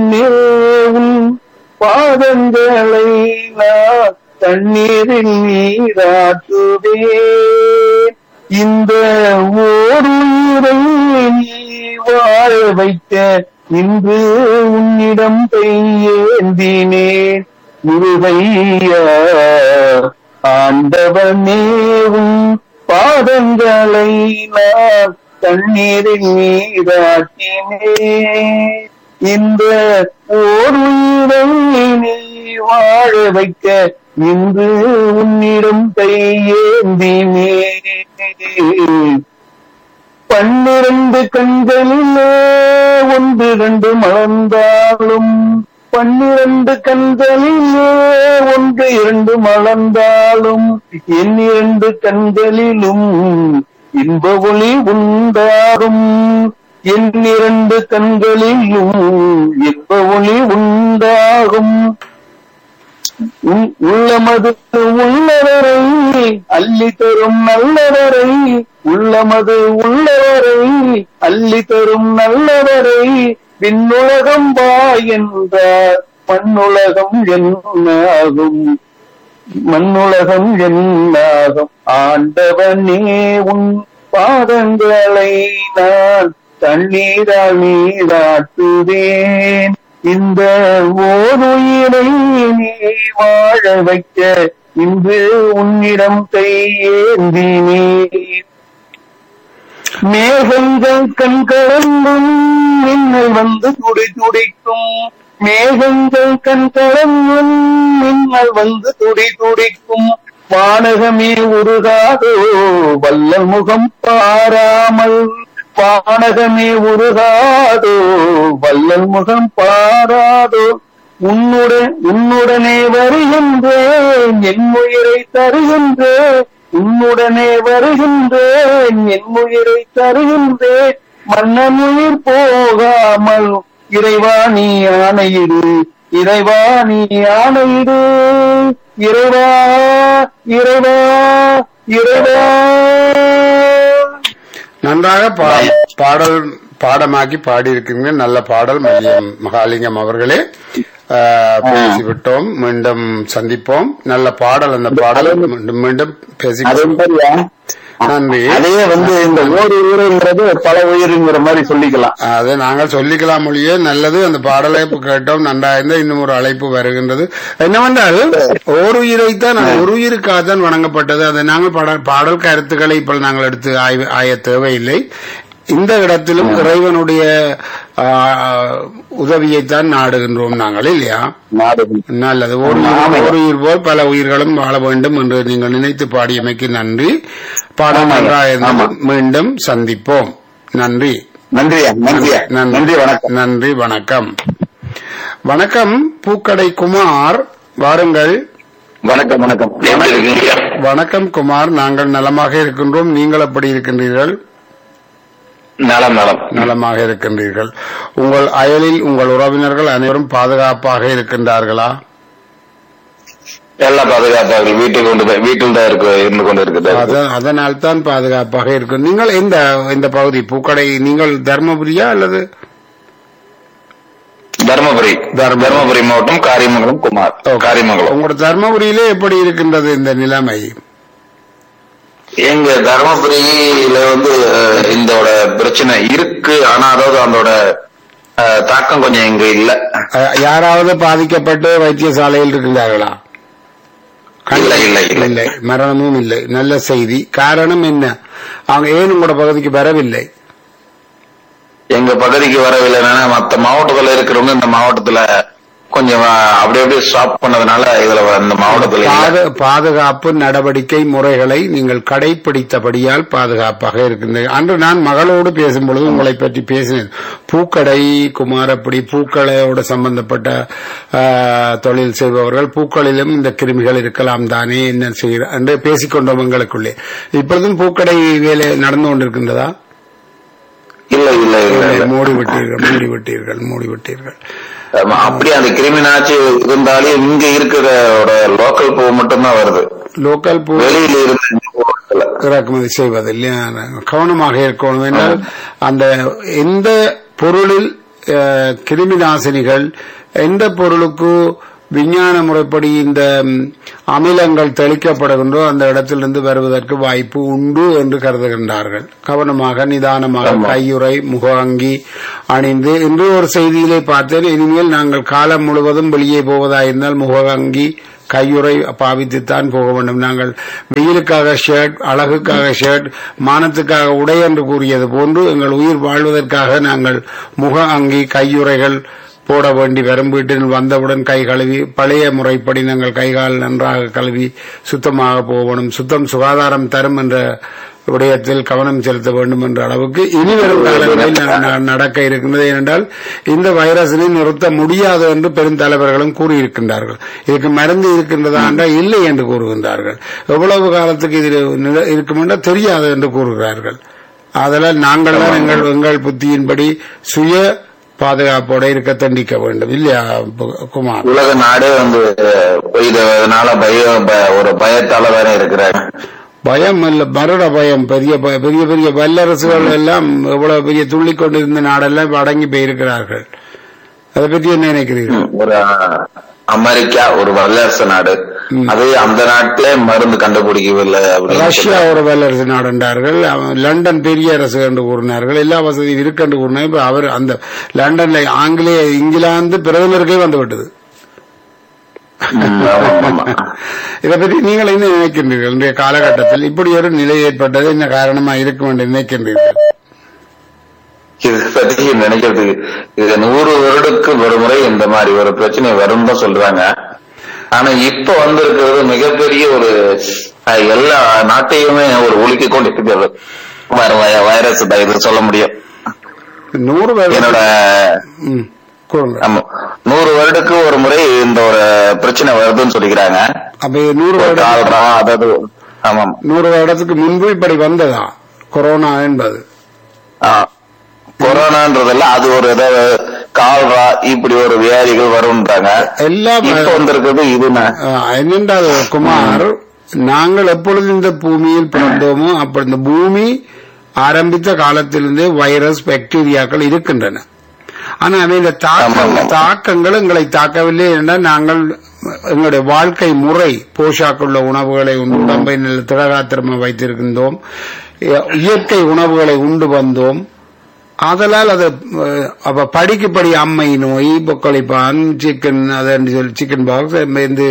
மேவும் பாதங்களை நான் தண்ணீரில் நீராட்டுவேன் இந்த ஓருயிரை நீ வாழ வைக்க இன்று உன்னிடம் கையேந்தினேன் முருகையா ஆண்டவனேவும் பாதங்களை நான் தண்ணீரில் நீராட்டினேன் இந்த ஓர் உயிரை நீ வாழ வைக்க இன்று உன்னிடம் கையேந்தினேன் பன்னிரண்டு கண்களிலே ஒன்று ரெண்டு மலர்ந்தாலும் பன்னிரண்டு கண்களிலே ஒன்று இரண்டு மலர்ந்தாலும் என் இரண்டு கண்களிலும் இன்ப ஒளி உண்டாகும் என் இரண்டு கண்களிலும் இன்ப ஒளி உண்டாகும் உன்- உள்ளமது உள்ளவரை அள்ளி தரும் நல்லவரை உள்ளமது உள்ளவரை அள்ளி தரும் நல்லவரை விண்ணுலகம் வா என்றார் மண்ணுலகம் என்னாகும் மண்ணுலகம் என்னாகும் ஆண்டவனே உன் பாதங்களை நான் தண்ணீரால் நீராட்டுவேன் இந்த ஓருயிரை நீ வாழ வைக்க இன்று உன்னிடம் கையேந்தினேன் மேகங்கள் கண் கலங்கும் மின்னல் வந்து துடி துடிக்கும் மேகங்கள் கண் கலங்கும் மின்னல் வந்து துடி துடிக்கும் வானகமே உருகாதோ வல்லல் முகம் பாராமல் வானகமே உருகாதோ வல்லல் முகம் பாராதோ உன்னுடன் உன்னுடனே வருகின்றேன் என் உயிரை தருகின்றேன் உன்னுடனே வருகின்றேன் என் உயிரை தருகின்றேன் மன்னன் உயிர் போகாமல் இறைவா நீ ஆணையிடு இறைவா நீ ஆணையிடு இறைவா இறைவா இறைவா நன்றாக பா- பாடல் பாடமாக்கி பாடியிருக்கீங்க நல்ல பாடல் மதியம் மகாலிங்கம் அவர்களே ஆஹ், பேசிவிட்டோம் மீண்டும் சந்திப்போம் நல்ல பாடல் அந்த பாடல் மீண்டும் மீண்டும் பேசி அதே மாதிரியா நன்றி அதே வந்து இந்த ஓர் உயிர்ங்கிறது பல உயிருங்கிற மாதிரி சொல்லிக்கலாம் அதை நாங்கள் சொல்லிக்கலாம் மொழியே நல்லது அந்த பாடலை இப்ப கேட்டோம் நன்றா இருந்தா இன்னும் ஒரு அழைப்பு வருகின்றது என்னவென்றால் ஒரு உயிரைத்தான் ஒரு உயிருக்காக தான் வணங்கப்பட்டது அதை நாங்கள் பாடல் பாடல் கருத்துக்களை இப்போ நாங்கள் எடுத்து ஆய்வு ஆய தேவையில்லை இந்த இடத்திலும் இறைவனுடைய ஆ, உதவியைத்தான் நாடுகின்றோம் நாங்கள் இல்லையா நாடு நல்லது ஒரு உயிர் ஒரு உயிர் போல் பல உயிர்களும் வாழ வேண்டும் என்று நீங்கள் நினைத்து பாடியமைக்கு நன்றி பாடம் ஆமாங்க. நன்றாக இருந்தது. ஆமா. மீண்டும் சந்திப்போம் நன்றி நன்றியா நன்றியா நன்றி வணக்கம் நன்றி வணக்கம் வணக்கம் பூக்கடை குமார் வாருங்கள் வணக்கம் வணக்கம் எப்படி இருக்கீங்க வணக்கம் குமார் நாங்கள் நலமாக இருக்கின்றோம் நீங்கள் எப்படி இருக்கின்றீர்கள் நலம் நலம் நலமாக இருக்கின்றீர்கள் உங்கள் அயலில் உங்கள் உறவினர்கள் அனைவரும் பாதுகாப்பாக இருக்கின்றார்களா எல்லா பாதுகாப்பாக வீட்டுக்கு கொண்டு போய் வீட்டில் தான் இருக்கு இருந்து கொண்டு இருக்குது அத- அதனால் தான் பாதுகாப்பாக இருக்கும் நீங்கள் எந்த இந்த பகுதி பூக்கடை நீங்கள் தர்மபுரியா அல்லது தர்மபுரி தர்மபுரி. தர்மபுரி மாவட்டம் காரியமங்கலம் குமார் காரியமங்கலம் உங்களோட தர்மபுரியிலே எப்படி இருக்கின்றது இந்த நிலைமை எங்க தர்மபுரியில வந்து அஹ், இந்தோட பிரச்சனை இருக்கு ஆனா அதாவது அதோட அஹ், தாக்கம் கொஞ்சம் இங்க இல்ல அஹ், யாராவது பாதிக்கப்பட்டு வைத்தியசாலையில் இருக்கின்றார்களா இல்ல இல்ல இல்ல இல்லை மரணமும் இல்லை நல்ல செய்தி காரணம் என்ன அவங்க ஏன் உங்களோட பகுதிக்கு வரவில்லை எங்க பகுதிக்கு வரவில்லைன்னா மத்த மாவட்டத்துல இருக்கிறவங்க இந்த மாவட்டத்துல கொஞ்சம் அஹ், அப்படி அப்படியே ஸ்டாப் பண்ணதுனால இதுல இந்த மாவட்டத்துல இல்ல. பாது- பாதுகாப்பு நடவடிக்கை முறைகளை நீங்கள் கடைபிடித்தபடியால் பாதுகாப்பாக இருக்கின்றீர்கள் அன்று நான் மகளோடு பேசும்பொழுது உங்களை பற்றி பேசினேன் பூக்கடை குமார் அப்படி பூக்களையோடு சம்பந்தப்பட்ட ஆ, தொழில் செய்பவர்கள் பூக்களிலும் இந்த கிருமிகள் இருக்கலாம் தானே என்ன செய்கிற என்று பேசிக்கொண்டோம் எங்களுக்குள்ளே இப்பொழுதும் பூக்கடை வேலை நடந்து கொண்டிருக்கின்றதா இல்ல இல்ல இல்ல இல்ல மூடிவிட்டீர்கள் மூடிவிட்டீர்கள் மூடிவிட்டீர்கள் ஆமா, அப்படியே அந்த கிருமினாச்சு இருந்தாலே இங்க இருக்கிற லோக்கல் பூ மட்டும்தான் வருது லோக்கல் பூ வெளியில இருந்து இங்க பூ வரல. இறக்குமதி செய்வதில் கவனமாக இருக்கணும் என்றால் அந்த எந்த பொருளில் அஹ், கிருமி நாசினிகள் எந்த பொருளுக்கு விஞ்ஞான முறைப்படி இந்த ம், அமிலங்கள் தெளிக்கப்படுகின்றோ அந்த இடத்திலிருந்து வருவதற்கு வாய்ப்பு உண்டு என்று கருதுகின்றார்கள் கவனமாக நிதானமாக கையுறை முக அங்கி அணிந்து இன்று ஒரு செய்தியிலே பார்த்தேன் இனிமேல் நாங்கள் காலம் முழுவதும் வெளியே போவதாயிருந்தால் முக அங்கி கையுறை பாவித்துத்தான் போக வேண்டும் நாங்கள் வெயிலுக்காக ஷர்ட் அழகுக்காக ஷர்ட் மானத்துக்காக உடை என்று கூறியது போன்று எங்கள் உயிர் வாழ்வதற்காக நாங்கள் முக அங்கி கையுறைகள் போட வேண்டி வரும் வீட்டில் வந்தவுடன் கை கழுவி பழைய முறைப்படி நாங்கள் கைகால் நன்றாக கழுவி சுத்தமாக போகணும் சுத்தம் சுகாதாரம் தரும் என்ற விடயத்தில் கவனம் செலுத்த வேண்டும் என்ற அளவுக்கு இனி வரும் காலங்களில் ந- ந- நடக்க இருக்கின்றது ஏனென்றால் இந்த வைரஸினை நிறுத்த முடியாது என்று பெருந்தலைவர்களும் கூறியிருக்கின்றார்கள் இதுக்கு மருந்து இருக்கின்றதா என்றால் இல்லை என்று கூறுகின்றார்கள் எவ்வளவு காலத்துக்கு இது நில- இருக்கும் என்றால் தெரியாது என்று கூறுகிறார்கள் அதனால் நாங்கள் தான் எங்கள் எங்கள் புத்தியின்படி சுய பாதுகாப்போட இருக்க தண்டிக்க வேண்டும் இல்லையா பு- குமார் உலக நாடே வந்து இதனால பயம் ப- ஒரு பயத்தால தானே இருக்கிறாங்க பயம் இல்ல மருட பயம் பெரிய ப- பெரிய பெரிய வல்லரசுகள் எல்லாம் எவ்வளவு பெரிய துள்ளி கொண்டிருந்த நாடெல்லாம் இப்ப அடங்கி போயிருக்கிறார்கள் அதை பற்றி என்ன நினைக்கிறீர்கள் ஒரு அஹ், அமெரிக்கா ஒரு வல்லரசு நாடு அது அந்த நாட்டிலே மருந்து கண்டுபிடிக்கவில்லை அப்படின்னு ரஷ்யா ஒரு வல்லரசு நாடு என்றார்கள் அவன் லண்டன் பெரிய அரசு என்று கூறினார்கள் எல்லா வசதியும் இருக்கு என்று கூறினார் இப்ப அவர் அந்த லண்டன்ல ஆங்கிலேய இங்கிலாந்து பிரதமருக்கே வந்து விட்டது ம், ஆமா, ஆமா. இதை பற்றி நீங்கள் என்ன நினைக்கின்றீர்கள் இன்றைய காலகட்டத்தில் இப்படி ஒரு நிலை ஏற்பட்டது என்ன காரணமா இருக்கும் என்று நினைக்கின்றீர்கள் இது பத்தி நினைக்கிறதுக்கு இது நூறு வருடத்துக்கு ஒரு முறை இந்த மாதிரி ஒரு பிரச்சனை வரும் தான் சொல்றாங்க ஆனா இப்ப வந்திருக்கிறது மிகப்பெரிய ஒரு அஹ், எல்லா நாட்டையுமே ஒரு ஒழுக்கி கொண்டு இருக்கிறது வர வய- வைரஸ் தான் இது சொல்ல முடியும் நூறு வருடம் என்னோட ம், கூறுங்க ஆமா நூறு வருடத்துக்கு ஒரு முறை இந்த ஒரு பிரச்சனை வருதுன்னு சொல்லிக்கிறாங்க அப்ப இது நூறு ஒரு வருடம் கால்ரா அதாவது ஆமாம் நூறு வருடத்துக்கு முன்பு இப்படி வந்ததா கொரோனா என்பது ஆ. கொரோனான்றதெல்லாம் அது ஒரு ஏதாவது கால்ரா இப்படி ஒரு வியாதிகள் வரும்ன்றாங்க எல்லா இப்ப வந்திருக்கிறது இதுனா ஆஹ், என்னென்றால் குமார் நாங்கள் எப்பொழுது இந்த பூமியில் பிறந்தோமோ அப்ப இந்த பூமி ஆரம்பித்த காலத்திலிருந்தே வைரஸ் பாக்டீரியாக்கள் இருக்கின்றன ஆனா அவையின் தாக்கம் ஆமாம். தாக்கங்கள் எங்களை தாக்கவில்லை என்றால் நாங்கள் எங்களுடைய வாழ்க்கை முறை போஷாக்குள்ள உணவுகளை உண்டு உடம்பை நல்ல திடகாத்திரமா வைத்திருக்கின்றோம் இ- இயற்கை உணவுகளை உண்டு வந்தோம் ஆதலால் அது அஹ், அப்ப படிக்கு படி அம்மை நோய் பொக்களிப்பான் சிக்கன் அதன்னு சொல்லி சிக்கன் பாக்ஸ் இந்த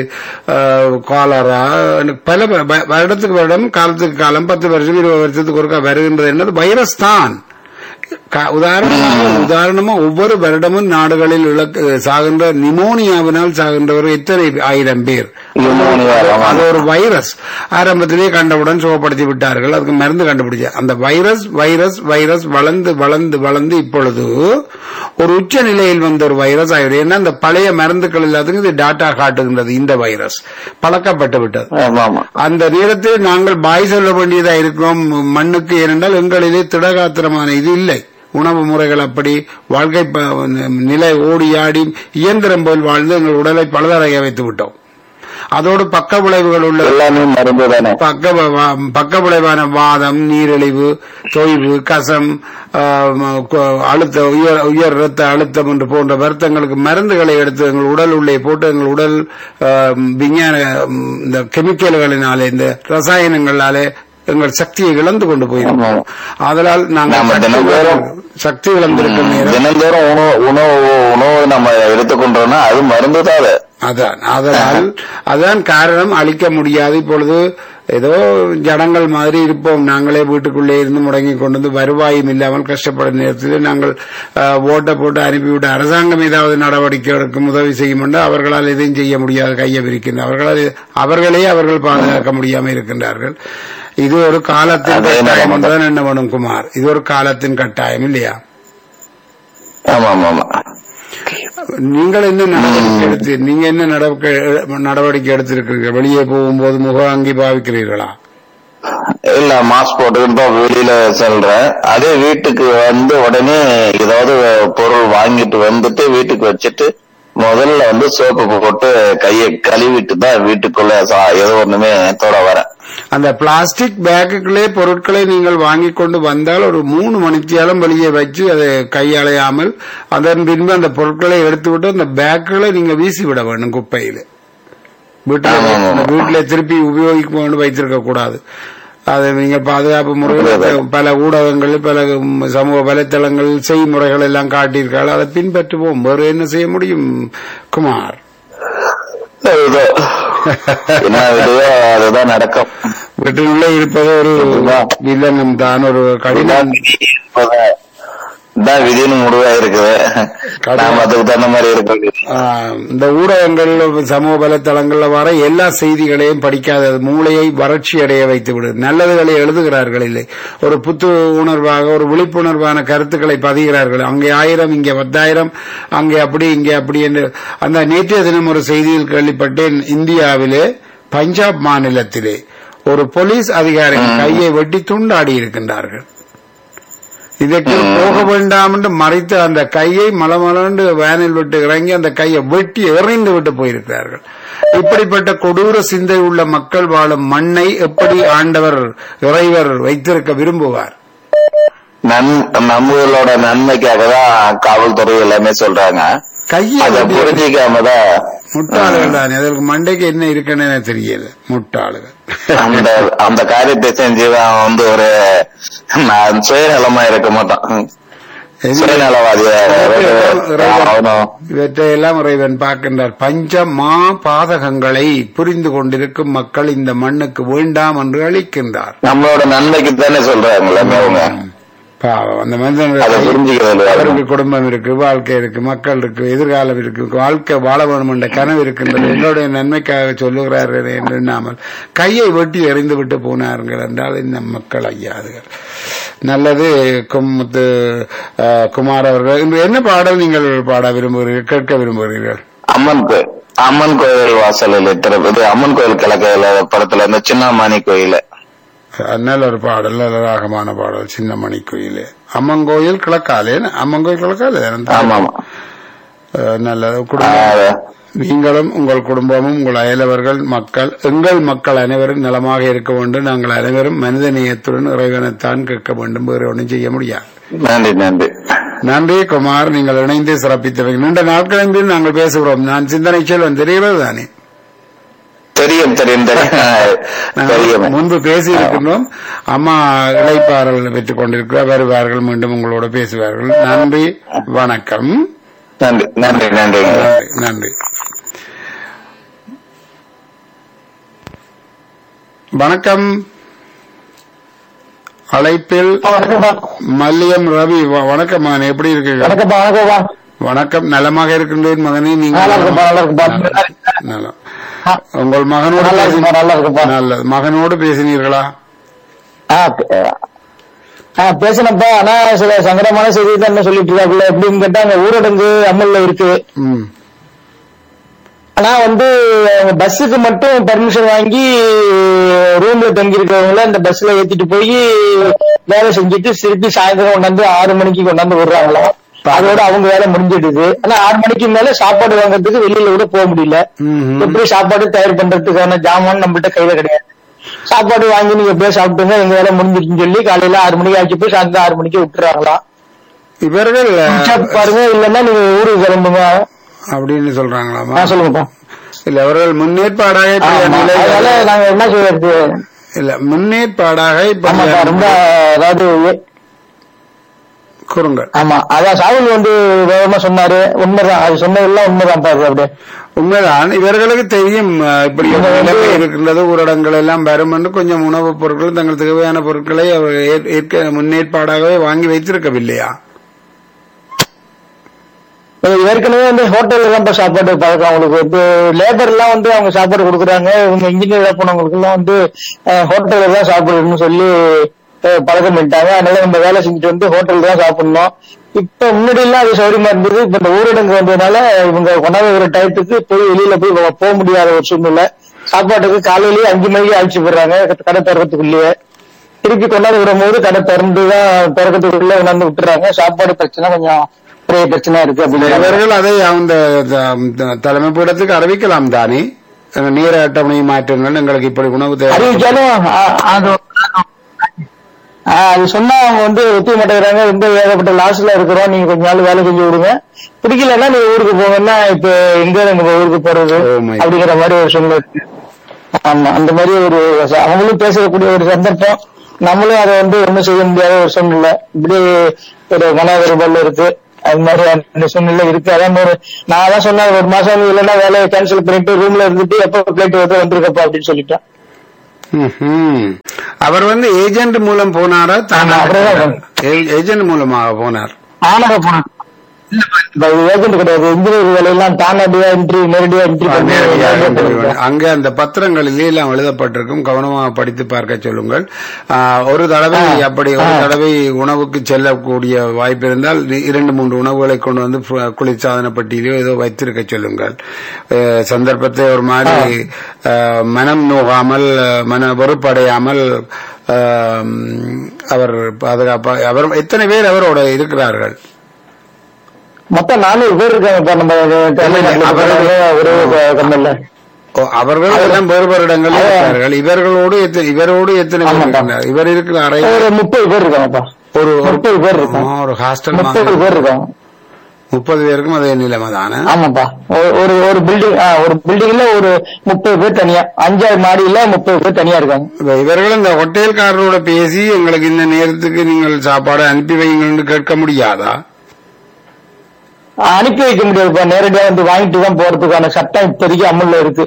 காலரா பல வ- வ- வருடத்துக்கு வருடம் காலத்துக்கு காலம் பத்து வருஷம் இருபது வருஷத்துக்கு ஒருக்கா வருகின்றது என்னது வைரஸ் தான் க- உதாரணமாக உதாரணமா ஒவ்வொரு வருடமும் நாடுகளில் இழக்க சாகின்ற நிமோனியாவினால் சாகின்றவர் எத்தனை ஆயிரம் பேர் நிமோனியா, ஆமா. அது ஒரு வைரஸ் ஆரம்பத்திலே கண்டவுடன் சுகப்படுத்தி விட்டார்கள் அதுக்கு மருந்து கண்டுபிடிச்ச அந்த வைரஸ் வைரஸ் வைரஸ் வளர்ந்து வளர்ந்து வளர்ந்து இப்பொழுது ஒரு உச்ச நிலையில் வந்த ஒரு வைரஸ் ஆகிவிடும் ஏன்னா அந்த பழைய மருந்துகள் எல்லாத்துக்கும் இது டாட்டா காட்டுகின்றது இந்த வைரஸ் பழக்கப்பட்டு விட்டது ஆமா ஆமா அந்த நேரத்தில் நாங்கள் பாய் சொல்ல வேண்டியதா இருக்கிறோம் மண்ணுக்கு ஏனென்றால் எங்களிலே திடகாத்திரமான இது இல்லை உணவு முறைகள் அப்படி வாழ்க்கை ப- நிலை ஓடி ஆடி இயந்திரம் போல் வாழ்ந்து எங்கள் உடலை பலதரைய வைத்து விட்டோம் அதோடு பக்க விளைவுகள் உள்ள எல்லாமே மருந்து தானே பக்க வ- பக்க விளைவான வாதம் நீரிழிவு தொய்வு கசம் ஆம், கு- அழுத்த உயர் உயர் ரத்த அழுத்தம் என்று போன்ற வருத்தங்களுக்கு மருந்துகளை எடுத்து எங்கள் உடல் உள்ளே போட்டு எங்கள் உடல் ஆம், விஞ்ஞான ம், இந்த கெமிக்கல்களினாலே இந்த ரசாயனங்களாலே எங்கள் சக்தியை இழந்து கொண்டு போயிருக்கோம் ஆமா. அதனால் நாம நாங்கள் தினந்தோறும் சக்தி இழந்திருக்கும் நேரம் தினந்தோறும் உணவு உணவு உணவு நம்ம எடுத்துக்கொண்டோம்னா அது மருந்து தான் அது. அதான் அதனால் அதான் காரணம் அழிக்க முடியாது இப்பொழுது ஏதோ ஜனங்கள் மாதிரி இருப்போம் நாங்களே வீட்டுக்குள்ளே இருந்து முடங்கி கொண்டு வந்து வருவாயும் இல்லாமல் கஷ்டப்படும் நேரத்தில் நாங்கள் அஹ், ஓட்டை போட்டு அனுப்பிவிட்டு அரசாங்கம் ஏதாவது நடவடிக்கை எடுக்கும் உதவி செய்யும் என்று அவர்களால் எதையும் செய்ய முடியாது கையை விரிக்கின்ற அவர்களால் அவர்களே அவர்கள் பாதுகாக்க முடியாமல் இருக்கின்றார்கள் இது ஒரு காலத்தின் அதே கட்டாயம் நிலைமை. தான் என்ன பண்ணும் குமார் இது ஒரு காலத்தின் கட்டாயம் இல்லையா ஆமா ஆமா ஆமா நீங்கள் என்ன நடவடிக்கை எடுத்து நீங்க என்ன நடவடிக்கை நடவடிக்கை எடுத்திருக்கிறீர்கள் வெளியே போகும்போது முக அங்கி பாவிக்கிறீர்களா இல்ல மாஸ்க் போட்டுக்கிட்டு தான் வெளியில செல்றேன் அதே வீட்டுக்கு வந்து உடனே ஏதாவது பொருள் வாங்கிட்டு வந்துட்டு வீட்டுக்கு வச்சுட்டு முதல்ல வந்து சோப்பு போட்டு கையை கழுவிட்டு தான் வீட்டுக்குள்ள சா- ஏதோ ஒண்ணுமே தொட வரேன் அந்த பிளாஸ்டிக் பேக்குகளே பொருட்களை நீங்கள் வாங்கி கொண்டு வந்தால் ஒரு மூணு மணித்தியாலும் வெளியே வச்சு அதை கையளையாமல் அதன் பின்பு அந்த பொருட்களை எடுத்துவிட்டு அந்த பேக்குகளை நீங்க வீசி விட வேண்டும் குப்பையில வீட்டில் ஆமா, ஆமா, ஆமா. வீட்டில் திருப்பி உபயோகிக்க கொண்டு வைத்திருக்க கூடாது அது நீங்க பாதுகாப்பு முறைகள் பல ஊடகங்கள் பல ம், சமூக வலைத்தளங்கள் செய்முறைகள் எல்லாம் காட்டியிருக்காள் அதை பின்பற்றுவோம் வேறு என்ன செய்ய முடியும் குமார் ஏதோ என்ன விதையோ அதுதான் நடக்கும் வீட்டினுள்ளே இருப்பது ஒரு வில்லனும் தான் ஒரு கடினம் இதான் விதின்னு முடிவா இருக்குது நாம அதுக்கு தகுந்த மாதிரி இருக்கிறது ஆஹ், இந்த ஊடகங்கள் சமூக வலைத்தளங்கள்ல வர எல்லா செய்திகளையும் படிக்காத மூளையை வறட்சி அடைய வைத்து விடு நல்லதுகளை எழுதுகிறார்கள் இல்லை ஒரு புத்து உணர்வாக ஒரு விழிப்புணர்வான கருத்துக்களை பதிகிறார்கள் அங்கே ஆயிரம் இங்கே பத்தாயிரம் அங்கே அப்படி இங்கே அப்படி என்று அந்த நேற்றைய தினம் ஒரு செய்தியில் கேள்விப்பட்டேன் இந்தியாவிலே பஞ்சாப் மாநிலத்திலே ஒரு போலீஸ் அதிகாரி கையை வெட்டி துண்டாடி இருக்கின்றார்கள் இதற்கு போக வேண்டாம் என்று மறைத்து அந்த கையை மலமலண்டு வேனில் விட்டு இறங்கி அந்த கையை வெட்டி எறிந்து விட்டு போயிருக்கிறார்கள் இப்படிப்பட்ட கொடூர சிந்தை உள்ள மக்கள் வாழும் மண்ணை எப்படி ஆண்டவர் இறைவர் வைத்திருக்க விரும்புவார் நன் நம்மளோட நன்மைக்காக தான் காவல்துறை எல்லாமே சொல்றாங்க கையை அதை வெட்டி புரிஞ்சிக்காம தான் முட்டாளுகள் தான் அதற்கு மண்டைக்கு என்ன இருக்குன்னு எனக்கு தெரியல முட்டாளுகள் அந்த அந்த காரியத்தை செஞ்சுதான் வந்து ஒரு நான் சுயநலமா இருக்க மாட்டான் சுயநலவாதியா அவனும் இவற்றையெல்லாம் இறைவன் பார்க்கின்றார் பஞ்ச மா பாதகங்களை புரிந்து கொண்டிருக்கும் மக்கள் இந்த மண்ணுக்கு வேண்டாம் என்று அளிக்கின்றார் நம்மளோட நன்மைக்கு தானே சொல்றாங்க எல்லாமே அவங்க பாவம் அந்த அதை மனிதன் புரிஞ்சுக்கிறது இல்ல அவருக்கு குடும்பம் இருக்கு வாழ்க்கை இருக்கு மக்கள் இருக்கு எதிர்காலம் இருக்கு வாழ்க்கை வாழ வேண்டும் என்ற கனவு இருக்கின்றது என்னுடைய நன்மைக்காக சொல்லுகிறார்கள் என்று எண்ணாமல் கையை வெட்டி எறிந்து விட்டு போனார்கள் என்றால் இந்த மக்கள் ஐயாதுகள் நல்லது குமுத்து அஹ், குமார் அவர்கள் இன்று என்ன பாடல் நீங்கள் பாட விரும்புகிறீர்கள் கேட்க விரும்புகிறீர்கள் அம்மன் கோயில் அம்மன் கோயில் வாசலில் திறப்பது அம்மன் கோயில் கிழக்கையில படத்துல இந்த சின்னமணி கோயில் நல்ல ஒரு பாடல் நல்ல ராகமான பாடல் சின்னமணி கோயிலே அம்மங்கோயில் கிழக்காலே அம்மங்கோயில் கிழக்காலே ஆமா ஆமா அஹ், நல்ல குடும்பம் ஆஹ், நீங்களும் உங்கள் குடும்பமும் உங்கள் அயலவர்கள் மக்கள் எங்கள் மக்கள் அனைவரும் நலமாக இருக்க வேண்டும் நாங்கள் அனைவரும் மனித நேயத்துடன் இறைவனைத்தான் கேட்க வேண்டும் வேறு ஒன்றும் செய்ய முடியாது நன்றி நன்றி நன்றி குமார் நீங்கள் இணைந்து சிறப்பித்தவர்கள் நீண்ட நாட்களின் பின் நாங்கள் பேசுகிறோம் நான் சிந்தனை செல்வன் தெரிகிறது தானே தெரியும் தெரியும் தெரியும் நாங்கள் தெரியும் முன்பு பேசி இருக்கின்றோம் அம்மா இளைப்பாறல் பெற்றுக் கொண்டிருக்கிறார் வருவார்கள் மீண்டும் உங்களோட பேசுவார்கள் நன்றி வணக்கம் நன்றி நன்றி நன்றிங்க நன்றி நன்றி வணக்கம் அழைப்பில் மல்லியம் ரவி வ- வணக்கம் மகன் எப்படி இருக்கீங்க வணக்கம்ப்பா வணக்கம்ப்பா வணக்கம் நலமாக இருக்கின்றேன் மகனே நீங்க நல்லா இருக்குப்பா நல்லா இருக்குப்பா நலம். உங்கள் மகனோடு நல்லா பேசி- இருக்குப்பா நல்லா இருக்குப்பா நல்லது மகனோடு பேசினீர்களா ஆ, பே- ஆ, பேசினப்பா ஆனா சில சங்கடமான செய்தி தான் என்ன சொல்லிட்டு இருக்காப்புல எப்படின்னு கேட்டா அங்க ஊரடங்கு அமல்ல இருக்கு ம் ஆனா வந்து பஸ்ஸுக்கு மட்டும் பர்மிஷன் வாங்கி ரூம்ல தங்கி இருக்கிறவங்கள இந்த பஸ்ல ஏத்திட்டு போய் வேலை செஞ்சுட்டு திருப்பி சாயந்தரம் கொண்டாந்து ஆறு மணிக்கு கொண்டாந்து விடுறாங்களாம் அதோட அவங்க வேலை முடிஞ்சிடுது ஆனா ஆறு மணிக்கு மேல சாப்பாடு வாங்குறதுக்கு வெளியில கூட போக முடியல ம்ஹும். எப்படி சாப்பாடு தயார் பண்றதுக்கான ஜாமான் நம்மள்ட்ட கையில கிடையாது சாப்பாடு வாங்கி நீங்க எப்படியோ சாப்பிட்டுங்க எங்க வேலை முடிஞ்சிருச்சுன்னு சொல்லி காலையில ஆறு மணிக்கு ஆச்சு போய் சாயந்தரம் ஆறு மணிக்கு விட்டுறாங்களாம் இவர்கள் முடிச்சா பாருங்க இல்லன்னா நீங்க ஊருக்கு கிளம்புங்க அப்படின்னு சொல்றாங்களாமா நான் சொல்லுங்கப்பா இல்ல அவர்கள் முன்னேற்பாடாக இப்படி ஆமா. நிலை- அதனால நாங்க என்ன செய்யறது இல்ல முன்னேற்பாடாக இப்ப ஆமாப்பா ரொம்ப அதாவது கூறுங்கள் ஆமா அதான் சாகுல் வந்து வேகமா சொன்னாரு உண்மைதான் அது சொன்னதெல்லாம் உண்மைதான் பாரு அப்படியே உண்மைதான் இவர்களுக்கு தெரியும் அஹ், இப்படி ஒரு நிலைமை இருக்கின்றது ஊரடங்கள் எல்லாம் வரும் என்று கொஞ்சம் உணவுப் பொருட்கள் தங்கள் தேவையான பொருட்களை அவர் ஏற்- ஏற்க முன்னேற்பாடாகவே வாங்கி வைத்திருக்கவில்லையா இது ஏற்கனவே வந்து ஹோட்டல்ல தான் இப்ப சாப்பாடு பழக்கம் அவங்களுக்கு இப்போ லேபர் எல்லாம் வந்து அவங்க சாப்பாடு கொடுக்குறாங்க இவங்க இன்ஜினியர் போனவங்களுக்கு எல்லாம் வந்து ஹோட்டல்ல தான் சாப்பிடணும்னு சொல்லி அஹ், பழக்கம் பண்ணிட்டாங்க அதனால நம்ம வேலை செஞ்சுட்டு வந்து ஹோட்டல் தான் சாப்பிடணும் இப்ப முன்னாடி எல்லாம் அது சௌரியமா இருந்தது இப்ப இந்த ஊரடங்கு வந்ததுனால இவங்க கொண்டாந்து ஒரு டயத்துக்கு போய் வெளியில போய் போக- போக முடியாத ஒரு சூழ்நிலை சாப்பாட்டுக்கு காலையிலேயே அஞ்சு மணிக்கு அழிச்சு போடுறாங்க கடை திறக்கிறதுக்குள்ளேயே திருப்பி கொண்டாந்து விடும்போது கடை திறந்து தான் திறக்கிறதுக்குள்ள கொண்டாந்து விட்டுறாங்க சாப்பாடு பிரச்சனை கொஞ்சம் நிறைய பிரச்சனை இருக்கு அப்படின்னு இவர்கள் அதை அந்த த- தலைமை பீடத்துக்கு அறிவிக்கலாம் தானே எங்க நேர அட்டவணை மாற்றுங்கள் எங்களுக்கு இப்படி உணவு தேவை அறிவிச்சாலும் அ- அது ஆ, அது சொன்னா அவங்க வந்து ஒத்துக்க மாட்டேங்கிறாங்க ரொம்ப ஏகப்பட்ட லாஸ்ல இருக்கிறோம் நீங்க கொஞ்ச நாள் வேலை செஞ்சு விடுங்க பிடிக்கலன்னா நீங்க ஊருக்கு போங்கன்னா இப்ப எங்க நம்ம ஊருக்கு போறது Oh my God. அப்படிங்கிற மாதிரி ஒரு சூழ்நிலை இருக்கு ஆமா அந்த மாதிரி ஒரு அவங்களும் பேசக்கூடிய ஒரு சந்தர்ப்பம் நம்மளும் அதை வந்து ஒண்ணும் செய்ய முடியாத ஒரு சூழ்நிலை இப்படி ஒரு மன வேறுபாடு இருக்கு அது மாதிரி அந்த சூழ்நிலை இருக்கு அதான் ஒரு நான் அதான் சொன்னேன் ஒரு மாசம் வந்து இல்லைன்னா வேலையை கேன்சல் பண்ணிட்டு ரூம்ல இருந்துட்டு எப்ப பிளேட் வந்து வந்திருக்கப்பா அப்படின்னு சொல்லிட்டேன் ம்ஹும். அவர் வந்து ஏஜென்ட் மூலம் போனாரா தானா ஆமா, அவர்தான். ஏ- ஏஜென்ட் மூலமாக போனார் ஆனாக போனேன் ஏஜென்ட் கிடையாது இன்ஜினியர் வேலையெல்லாம் தானடியா இன்ட்ரி நேரடியா இன்ட்ரி பண்ணி நேரடியாக interview. அங்கே அந்த பத்திரங்களிலே எல்லாம் எழுதப்பட்டிருக்கும் கவனமாக படித்து பார்க்க சொல்லுங்கள் ஆ, ஒரு தடவை அப்படி ஒரு தடவை உணவுக்கு செல்லக்கூடிய வாய்ப்பு இருந்தால் இ- இரண்டு மூன்று உணவுகளை கொண்டு வந்து பு- குளிர்சாதன பெட்டியிலோ ஏதோ வைத்திருக்க சொல்லுங்கள் அஹ், சந்தர்ப்பத்தை ஒரு மாதிரி அஹ், மனம் நோகாமல் அஹ், மன வெறுப்படையாமல் அஹ், அவர் பாதுகாப்பா அவர் எத்தனை பேர் அவரோட இருக்கிறார்கள் மொத்தம் நானூறு பேர் இருக்காங்க இப்ப நம்ம தமிழ்நாட்டுல அவர்கள் ஒரே கம்பெனில ஓ, அவர்கள் எல்லாம் வேறு வேறு இடங்களில் இருக்கிறார்கள் இவர்களோடு எத்தனை இவரோடு எத்தனை பேர் ஆமாப்பா. இருக்கின்றனர்? இவர் இருக்கிற அறை ஒரு முப்பது பேர் இருக்காங்கப்பா ஒரு ஒரு- முப்பது பேர் இருக்காங்க ஆ, ஒரு ஹாஸ்டல் முப்பது மாதிரி பேர் இருக்காங்க முப்பது பேருக்கும் அதே நிலைமை தானே ஆமாப்பா ஒரு- ஒரு ஒரு பில்டிங் ஒரு பில்டிங்ல ஒரு முப்பது பேர் தனியா அஞ்சாவது மாடியில முப்பது பேர் தனியா இருக்காங்க இப்ப இவர்கள் இந்த ஹோட்டல்காரரோட பேசி எங்களுக்கு இந்த நேரத்துக்கு நீங்கள் சாப்பாடு அனுப்பி வைங்கன்னு கேட்க முடியாதா அனுப்பி வைக்க முடியாதுப்பா நேரடியா வந்து வாங்கிட்டு தான் போறதுக்கான சட்டம் இப்போதைக்கு அமல்ல இருக்கு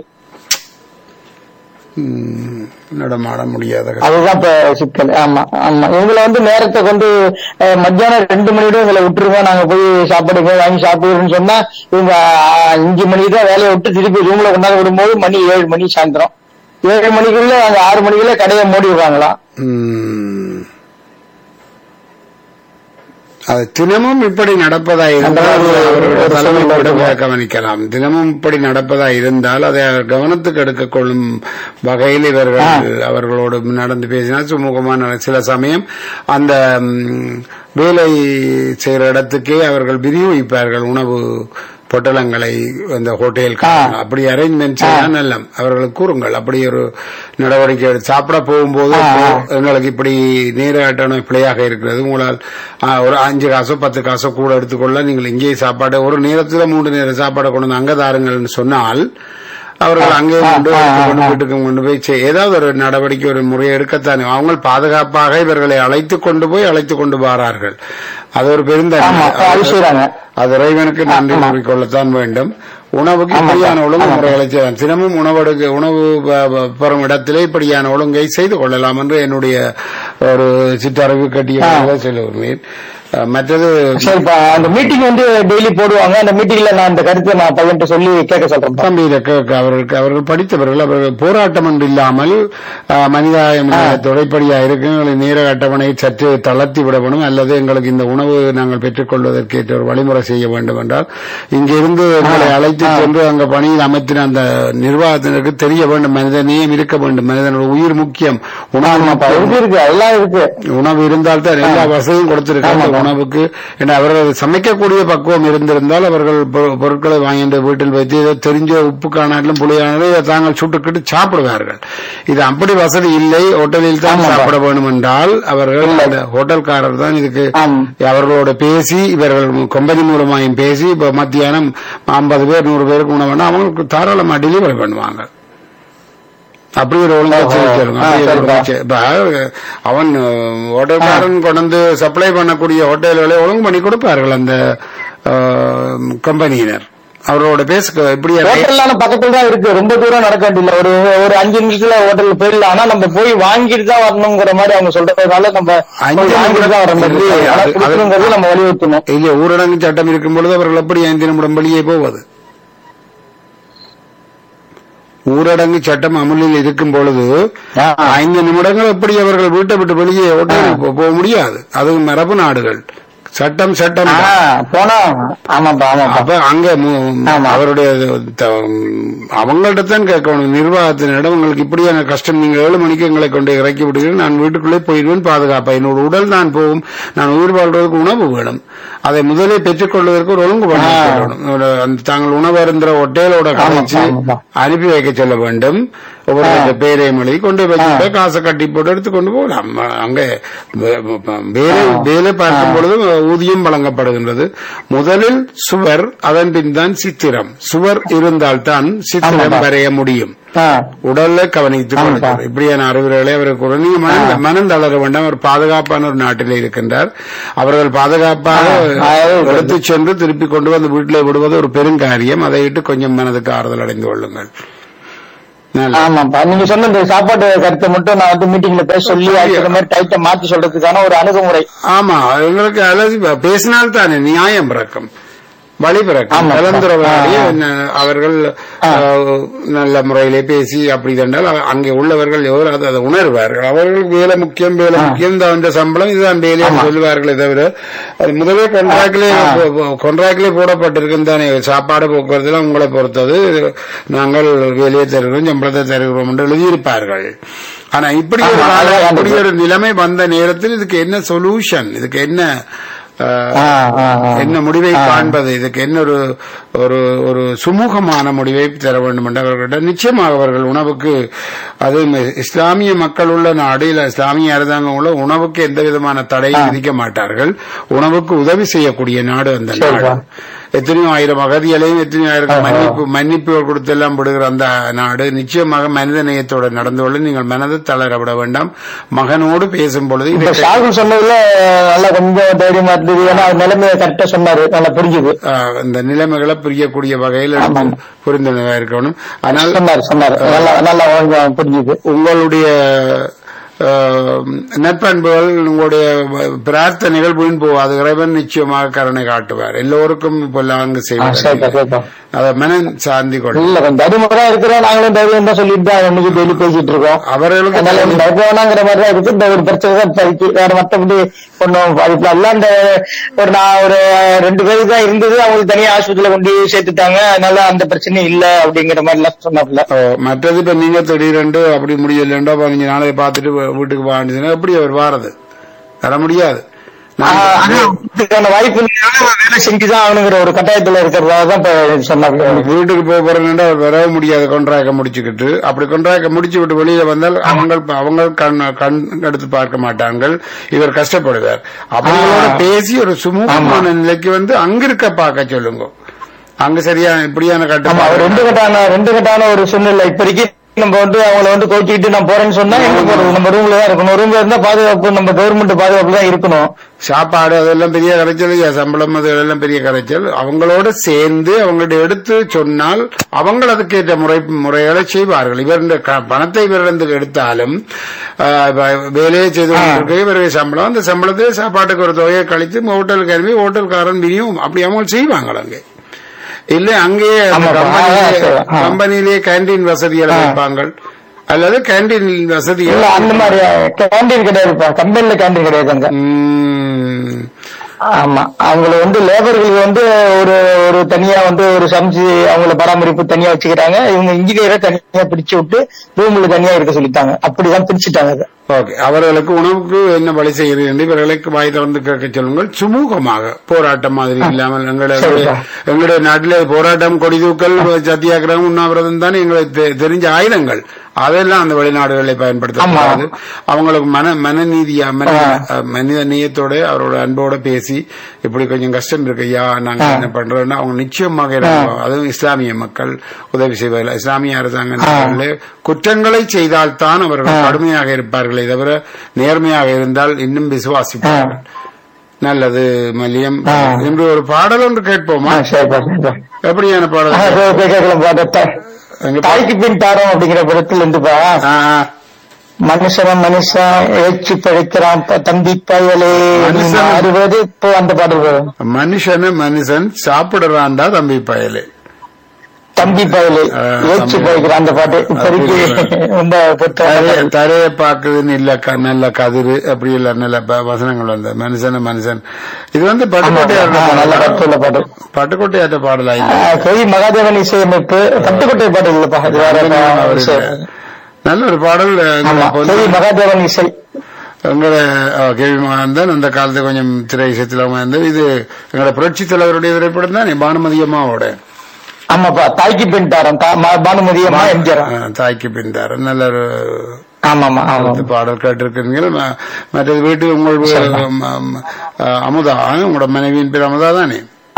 ம், நடமாட முடியாத கஷ்டம். அதுதான் இப்ப சிக்கல் ஆமா ஆமா இவங்களை வந்து நேரத்தை கொண்டு அஹ், மத்தியானம் ரெண்டு மணியோட எங்களை விட்டுருங்க நாங்க போய் சாப்பாடு போய் வாங்கி சாப்பிடுறோம்னு சொன்னா இவங்க அஹ், அஞ்சு மணிக்கு தான் வேலையை விட்டு திருப்பி ரூம்ல கொண்டாந்து விடும்போது மணி ஏழு மணி சாயந்தரம் ஏழு மணிக்குள்ள அந்த ஆறு மணிக்குள்ள கடையை மூடிடுவாங்களாம் ம். அது தினமும் இப்படி நடப்பதா இருந்தால் அந்த மாதிரி அவர்கள் ஒரு தலைமை சூழ்நிலை பீடமாக இருக்கும். கவனிக்கலாம் தினமும் இப்படி நடப்பதா இருந்தால் அதை கவனத்துக்கு எடுத்துக் கொள்ளும் வகையில் இவர்கள் அவர்களோடு நடந்து பேசினால் சுமூகமான சில சமயம் அந்த ம், வேலை செய்யற இடத்துக்கே அவர்கள் விநியோகிப்பார்கள் உணவு பொட்டலங்களை அந்த ஹோட்டல் அப்படி அரேஞ்ச்மெண்ட் செய்தால் நல்ல அவர்களுக்கு கூறுங்கள் அப்படி ஒரு நடவடிக்கை எடுத்து சாப்பிட போகும்போது எங்களுக்கு இப்படி நேர அட்டணை பிழையாக இருக்கிறது உங்களால் ஆ, ஒரு அஞ்சு காசோ பத்து காசோ கூட எடுத்துக்கொள்ள நீங்கள் இங்கேயே சாப்பாடு ஒரு நேரத்துல மூன்று நேரம் சாப்பாடை கொண்டு வந்து அங்க தாருங்கள்னு சொன்னால் அவர்கள் அங்கே கொண்டு எடுத்துக் கொண்டு வீட்டுக்கு கொண்டு போய் செய்- ஏதாவது ஒரு நடவடிக்கை ஒரு முறை எடுக்கத்தானே அவங்க பாதுகாப்பாக இவர்களை அழைத்து கொண்டு போய் அழைத்து கொண்டு வரார்கள் அது ஒரு ஆமா பெருந்தன்மை அது செய்றாங்க அது இறைவனுக்கு நன்றி கூறிக்கொள்ளத்தான் வேண்டும் உணவுக்கு இப்படியான ஒழுங்கு முறைகளை செய்யலாம் தினமும் உணவெடுக்க உணவு ப- ப- பெறும் இடத்திலே இப்படியான ஒழுங்கை செய்து கொள்ளலாம் என்று என்னுடைய ஒரு சிற்றறிவு கட்டிய சொல்லுகிறேன் அஹ், மற்றது சரிப்பா அந்த மீட்டிங் வந்து டெய்லி போடுவாங்க அந்த மீட்டிங்ல நான் இந்த கருத்தை நான் பையன்கிட்ட சொல்லி கேட்க சொல்றேன் தம்பி இதை கேட்க அவர்களுக்கு அவர்கள் படித்தவர்கள் அவர்கள் போராட்டம் என்று இல்லாமல் அஹ், மனிதாயம் துறைப்படியா இருக்கு எங்களுக்கு நேர அட்டவணை சற்று தளர்த்தி விட வேண்டும் அல்லது எங்களுக்கு இந்த உணவு நாங்கள் பெற்றுக்கொள்வதற்கு ஏற்ற ஒரு வழிமுறை செய்ய வேண்டும் என்றால் இங்கிருந்து எங்களை அழைத்து சென்று அங்க பணியில் அமைத்தின அந்த நிர்வாகத்தினருக்கு தெரிய வேண்டும் மனித நேயம் இருக்க வேண்டும் மனிதனோட உயிர் முக்கியம் உணவு ஆமாப்பா முக்கியம். இது இருக்கு அதெல்லாம் இருக்கு உணவு இருந்தால் தான் எல்லா வசதியும் கொடுத்திருக்காங்க அந்த உணவுக்கு ஏன்னா அவர்கள் சமைக்கக்கூடிய பக்குவம் இருந்திருந்தால் அவர்கள் பொ- பொருட்களை வாங்கிட்டு வீட்டில் வைத்து ஏதோ தெரிஞ்ச உப்பு காணாலும் புளியானாலும் இதை தாங்கள் சுட்டுக்கிட்டு சாப்பிடுவார்கள் இது அப்படி வசதி இல்லை ஹோட்டலில் தான் ஆமாப்பா. சாப்பிட வேண்டும் என்றால் அவர்கள் அந்த ஹோட்டல்காரர் தான் இதுக்கு ஆம். அவர்களோட பேசி இவர்கள் கம்பெனி மூலமாயும் பேசி இப்ப மத்தியானம் ஐம்பது பேர் நூறு பேருக்கு உணவுனா அவங்களுக்கு தாராளமா டெலிவரி பண்ணுவாங்க அப்படி ஒரு ஒழுங்கா ஓஹோ. செய்திருக்காங்க. ஆ, அப்படி ஒரு சரிப்பா. ஒழுங்கா செய்- இப்ப அவன் அஹ், ஹோட்டல்காரன் கொண்டு வந்து சப்ளை பண்ணக்கூடிய ஹோட்டல்களை ஒழுங்கு பண்ணி கொடுப்பார்கள் அந்த அஹ், கம்பெனியினர் அவரோட பேச இப்படி ஹோட்டல்லாம் பக்கத்துல தான் இருக்கு ரொம்ப தூரம் நடக்க வேண்டியதில்ல ஒரு ஒரு அஞ்சு நிமிஷத்துல ஹோட்டல் போயிடலாம் ஆனா நம்ம போய் வாங்கிட்டு தான் வரணுங்கிற மாதிரி அவங்க சொல்றதுனால நம்ம அஞ்சு போய் வாங்கிட்டு தான் வர மாதிரி நிமிடம் ஆனா அது- கொடுக்கணுங்கிறது நம்ம வலியுறுத்தணும் இல்ல ஊரடங்கு சட்டம் இருக்கும் பொழுது அவர்கள் எப்படி ஐந்து நிமிடம் வெளியே போவது ஊரடங்கு சட்டம் அமலில் இருக்கும் பொழுது ஆ. ஐந்து நிமிடங்கள் எப்படி அவர்கள் வீட்டை விட்டு வெளியே ஹோட்டலுக்கு போ- போக முடியாது அதுவும் மரபு நாடுகள் சட்டம் சட்டம் ஆ, போனா ஆமாப்பா ஆமாப்பா அப்ப அங்க மு- ஆமா. அவருடைய த- அவங்கள்ட்ட தான் கேட்கணும் நிர்வாகத்தினிடம் உங்களுக்கு இப்படியான கஷ்டம் நீங்க ஏழு மணிக்கு எங்களை கொண்டு இறக்கி விடுகிறேன் நான் வீட்டுக்குள்ளே போயிடுவேன் பாதுகாப்பா என்னோட உடல் தான் போகும் நான் உயிர் வாழ்வதற்கு உணவு வேணும் அதை முதலே பெற்றுக் கொள்வதற்கு ஒரு ஒழுங்கு பண்ணி ஆ. சொல்லணும். ஒரு அந்த தாங்கள் உணவு அருந்துற ஹோட்டலோட கழிச்சு ஆமாப்பா. அனுப்பி வைக்க சொல்ல வேண்டும் ஒவ்வொரு பேரையும் எழுதி கொண்டு வச்சுட்டு காசை கட்டி போட்டு எடுத்துக்கொண்டு போகலாம் அங்க வே- வேலை வேலை பார்க்கும் பொழுது ஊதியம் வழங்கப்படுகின்றது முதலில் சுவர் அதன் பின் தான் சித்திரம் சுவர் இருந்தால்தான் சித்திரம் ஆமாப்பா. வரைய முடியும் ஆ, உடல்ல கவனித்துக் ஆமாப்பா. கொள்ளுங்கள் இப்படியான அறிவுரைகளை அவருக்கு கூட நீங்க மனம் மனம் தளர வேண்டாம் அவர் பாதுகாப்பான ஒரு நாட்டில் இருக்கின்றார் அவர்கள் பாதுகாப்பாக ஆ, அது- எடுத்து சென்று திருப்பி கொண்டு வந்து வீட்டிலே விடுவது ஒரு பெருங்காரியம் அதை இட்டு கொஞ்சம் மனதுக்கு ஆறுதல் அடைந்து கொள்ளுங்கள் நல்லது. ஆமாப்பா நீங்க சொன்ன இந்த சாப்பாட்டு கருத்தை மட்டும் நான் வந்து மீட்டிங்ல பேச சொல்லி அதுக்கு மாதிரி டைட்ட மாத்தி சொல்றதுக்கான ஒரு அணுகுமுறை ஆமா எங்களுக்கு அலசி பேசினால் தானே நியாயம் பிறக்கும் வழி பிறக்கும் ஆமா. கலந்துரையாடி ஆ, ஆ. என்ன, அவர்கள் அஹ், நல்ல முறையிலே பேசி அப்படி என்றால் அவ- அங்கே உள்ளவர்கள் எவ்வளவு அதை- அதை உணர்வார்கள் அவர்களுக்கு வேலை முக்கியம் வேலை முக்கியம் தான் இந்த சம்பளம் இதுதான் வேலையை சொல்லுவார்களே தவிர அது முதலே கொன்ட்ராக்ட்லே கொன்ட்ராக்ட்லே போடப்பட்டிருக்கும் தானே சாப்பாடு போக்குவரத்துலாம் உங்களை பொறுத்தது நாங்கள் வேலையை தருகிறோம் சம்பளத்தை தருகிறோம் என்று எழுதியிருப்பார்கள் ஆனா இப்படி ஒரு ஆமா, கால- அதான் இப்படி ஒரு நிலைமை வந்த நேரத்தில் இதுக்கு என்ன சொல்யூஷன் இதுக்கு என்ன அஹ், ஆ, ஆ, ஆ. என்ன முடிவை காண்பது இதுக்கு என்ன ஒரு ஒரு ஒரு சுமூகமான முடிவை தர வேண்டும் என்று அவர்களிடம் நிச்சயமாக அவர்கள் உணவுக்கு அது இஸ்லாமிய மக்கள் உள்ள நாடு இல்ல இஸ்லாமிய அரசாங்கம் உள்ள உணவுக்கு எந்த விதமான தடையும் விதிக்க மாட்டார்கள் உணவுக்கு உதவி செய்யக்கூடிய நாடு அந்த சரிப்பா. நாடு எத்தனையோ ஆயிரம் அகதிகளையும் எத்தனையோ ஆயிரம் மன்னிப்பு மன்னிப்பு கொடுத்தெல்லாம் விடுகிற அந்த நாடு நிச்சயமாக மனித நேயத்தோடு நடந்து கொள்ள நீங்கள் மனதை தளர விட வேண்டாம் மகனோடு பேசும் பொழுது இப்ப இதை ஷாகுல் சொன்னதுல நல்லா கொஞ்சம் தைரியமா இருந்தது ஏன்னா அவர் நிலைமையை கரெக்டா சொன்னாரு நல்லா புரிஞ்சுது ஆஹ் இந்த நிலைமைகளை புரியக்கூடிய வகையில் எடுத்து ஆமாம். புரிந்துணர்வா இருக்கணும் ஆனால் சொன்னாரு சொன்னாரு நல்லா நல்லா கொஞ்சம் புரிஞ்சுது உங்களுடைய ஆஹ், நற்பண்புகள் உங்களுடைய பிரார்த்தனைகள் வீண் போகாது இறைவன் நிச்சயமாக கருணை காட்டுவார் எல்லோருக்கும் பொல்லாங்கு ஆ, சரிப்பா செய்வார் சரிப்பா அதை மனம் சாந்தி கொள்ளும் இல்ல கொஞ்சம் தைரியமா தான் இருக்கிறோம் நாங்களும் தைரியம் தான் சொல்லிட்டு தான் இன்னைக்கு டெய்லி பேசிட்டு இருக்கோம் அவர்களுக்கு அதனால ஒண்ணும் பயப்பட வேணாங்கிற மாதிரி தான் இருக்கு இந்த ஒரு பிரச்சனை தான் இப்போதைக்கு வேற மத்தபடி ஒன்னும் பாதிப்பு எல்லாம் இந்த ஒரு நான் ஒரு ரெண்டு பேருக்கு தான் இருந்தது அவங்களுக்கு தனியா ஆஸ்பத்திரியில கொண்டு போய் சேர்த்துட்டாங்க அதனால அந்த பிரச்சனை இல்ல அப்படிங்கிற மாதிரி எல்லாம் சொன்னாப்ல ஓ, மற்றது இப்ப நீங்க திடீரென்று அப்படி முடியலண்டா பதினஞ்சு நாளை பார்த்துட்டு வீ- வீட்டுக்கு வாண்டிச்சுன்னா எப்படி அவர் வாரது வர முடியாது நான் ஆஹ் ஆனா இதுக்கான வாய்ப்பு இல்லைனாலும் வேலை செஞ்சுதான் ஆகணுங்கிற ஒரு கட்டாயத்துல இருக்கிறதா தான் இப்ப சொன்னாப்ல வீட்டுக்கு போக போறேன்னா அவர் வரவே முடியாது கொன்றாக்க முடிச்சுக்கிட்டு அப்படி கொன்றாக்க முடிச்சு விட்டு வெளியில வந்தால் அவங்க அவங்க கண் கண் எடுத்து பார்க்க மாட்டார்கள் இவர் கஷ்டப்படுவார் அவங்களோட ஆ. பேசி ஒரு சுமூகமான நிலைக்கு வந்து அங்கிருக்க பார்க்க சொல்லுங்க அங்க சரியா இப்படியான ஆமா ஒரு கட்டுப்பாடு ரெண்டு கட்டான ரெண்டு கட்டான ஒரு சூழ்நிலை இப்போதைக்கு நம்ம வந்து அவங்கள வந்து கோச்சிக்கிட்டு நான் போறேன்னு சொன்னா எங்க போறது நம்ம ரூம்ல தான் இருக்கணும் ரூம்ல இருந்தா பாதுகாப்பு நம்ம கவர்மெண்ட் பாதுகாப்பு தான் இருக்கணும் சாப்பாடு அதெல்லாம் பெரிய கரைச்சல் ஐயா, சம்பளம் அது எல்லாம் பெரிய கரைச்சல் அவங்களோட சேர்ந்து அவங்கள்ட்ட எடுத்து சொன்னால் அவங்க அதுக்கேற்ற முறை முறைகளை செய்வார்கள் இவர் இந்த க- பணத்தை இவரிடந்து எடுத்தாலும் ஆஹ், வ- வேலையை செய்து கொண்டிருக்க இவருக்கு சம்பளம் அந்த சம்பளத்தை சாப்பாட்டுக்கு ஒரு தொகையை கழித்து ஹோட்டலுக்கு அனுப்பி ஹோட்டல்காரன் பிரியும் அப்படி அவங்க செய்வாங்க அங்கே இல்ல அங்கேயே அந்த ஆமாப்பா. கம்பெனியிலே- ஆ, சரி. ஆ. கம்பெனியிலேயே கேண்டீன் வசதிகளை வைப்பாங்க அல்லது கேண்டீன் வசதி இல்ல அந்த மாதிரி கேண்டீன் கிடையாதுப்பா கம்பெனில கேண்டீன் கிடையாது அங்க ம். ஆமா அவங்கள வந்து லேபர்களுக்கு வந்து ஒரு ஒரு தனியா வந்து ஒரு சமைச்சு அவங்கள பராமரிப்பு தனியா வச்சுக்கிறாங்க இவங்க இன்ஜினியரை தனியா பிரிச்சு விட்டு ரூம்ல தனியா இருக்க சொல்லிட்டாங்க அப்படிதான் பிரிச்சுட்டாங்க அதை ஓகே அவர்களுக்கு உணவுக்கு என்ன வழி செய்கிறது என்று இவர்களுக்கு வாய் திறந்து கேட்க சொல்லுங்கள் சுமூகமாக போராட்டம் மாதிரி இல்லாமல் எங்களுடைய சரிப்பா. எங்களுடைய நாட்டிலே போராட்டம் கொடி தூக்கல் சத்தியாகிரகம் உண்ணாவிரதம் தான் எங்களுக்கு தெ- தெரிஞ்ச ஆயுதங்கள் அதெல்லாம் அந்த வெளிநாடுகளை பயன்படுத்தக்கூடாது அவங்களுக்கு மன மனநீதியா மன அஹ், மனித நேயத்தோட அவரோட அன்போட பேசி இப்படி கொஞ்சம் கஷ்டம் இருக்கு ஐயா நாங்க என்ன பண்றோம்னா அவங்க நிச்சயமாக இறங்குவாங்க. அதுவும் இஸ்லாமிய மக்கள் உதவி செய்வார்கள் இஸ்லாமிய அரசாங்க நாடுகளிலே குற்றங்களை செய்தால்தான் அவர்கள் கடுமையாக இருப்பார்களே தவிர நேர்மையாக இருந்தால் இன்னும் விசுவாசிப்பார்கள் நல்லது மல்லியம் இன்று ஒரு பாடல் ஒன்று கேட்போமா ஆ, சரிப்பா சரிப்பா எப்படியான ஆ, பாடல் சரி, ஓகே, கேட்கலாம் பாத்தா எங்க பா- தாய்க்கு பின் தாரம் அப்படிங்கிற படத்துல இருந்துப்பா ஆ, ஆ. மனுஷன மனுஷன் ஏச்சு பிழைக்கிறான் ப- தம்பி பயலே நீ மனுஷன். மாறுவது இப்போ அந்த பாடல் வரும் மனுஷன மனுஷன் சாப்பிடுறான்டா தம்பி பயலே தம்பி பயலு ஆ, ஏச்சு தம்பி. போய்க்கிற அந்த பாட்டு இப்போதைக்கு அப்படி. ரொம்ப பொருத்தமான தரைய பாடல். தரைய பாக்குதுன்னு இல்ல க- நல்ல கதிரு அப்படி இல்ல நல்ல ப- வசனங்கள் வந்த மனுஷன மனுஷன் இது வந்து ஆமா, ஆ, நல்ல பட்டுக்கோட்டையார் கருத்துள்ள பாட்டு பட்டுக்கோட்டையாற்ற பாடலா இல்ல ஆ, கவி மகாதேவன் இசையமைப்பு பட்டுக்கோட்டை பாட்டு இல்லப்பா இது வேற அவர் இசை. இல்ல. நல்ல ஒரு பாடல் ஆமா அப்ப கவி வந்து மகாதேவன் இசை எங்களோட அஹ், கேள்வி மகாந்தன் அந்த காலத்து கொஞ்சம் திரை இசைத்துல வந்து இது எங்களோட புரட்சி தலைவருடைய திரைப்படம் தான் பானுமதி அம்மாவோட ஆமாப்பா தாய்க்கு பின் தாரம் தா- ம- பானுமதி அம்மா எம்ஜிஆர் அஹ், தாய்க்கு பின்தார் நல்ல ஒரு ஆமாமா ஆமா அடுத்த பாடல் கேட்டிருக்கிறீர்கள் ம- மற்றது வீட்டில் உங்கள் வீ- ம- ம- அஹ், அமுதா உங்களோட மனைவியின் பேர் அமுதா தானே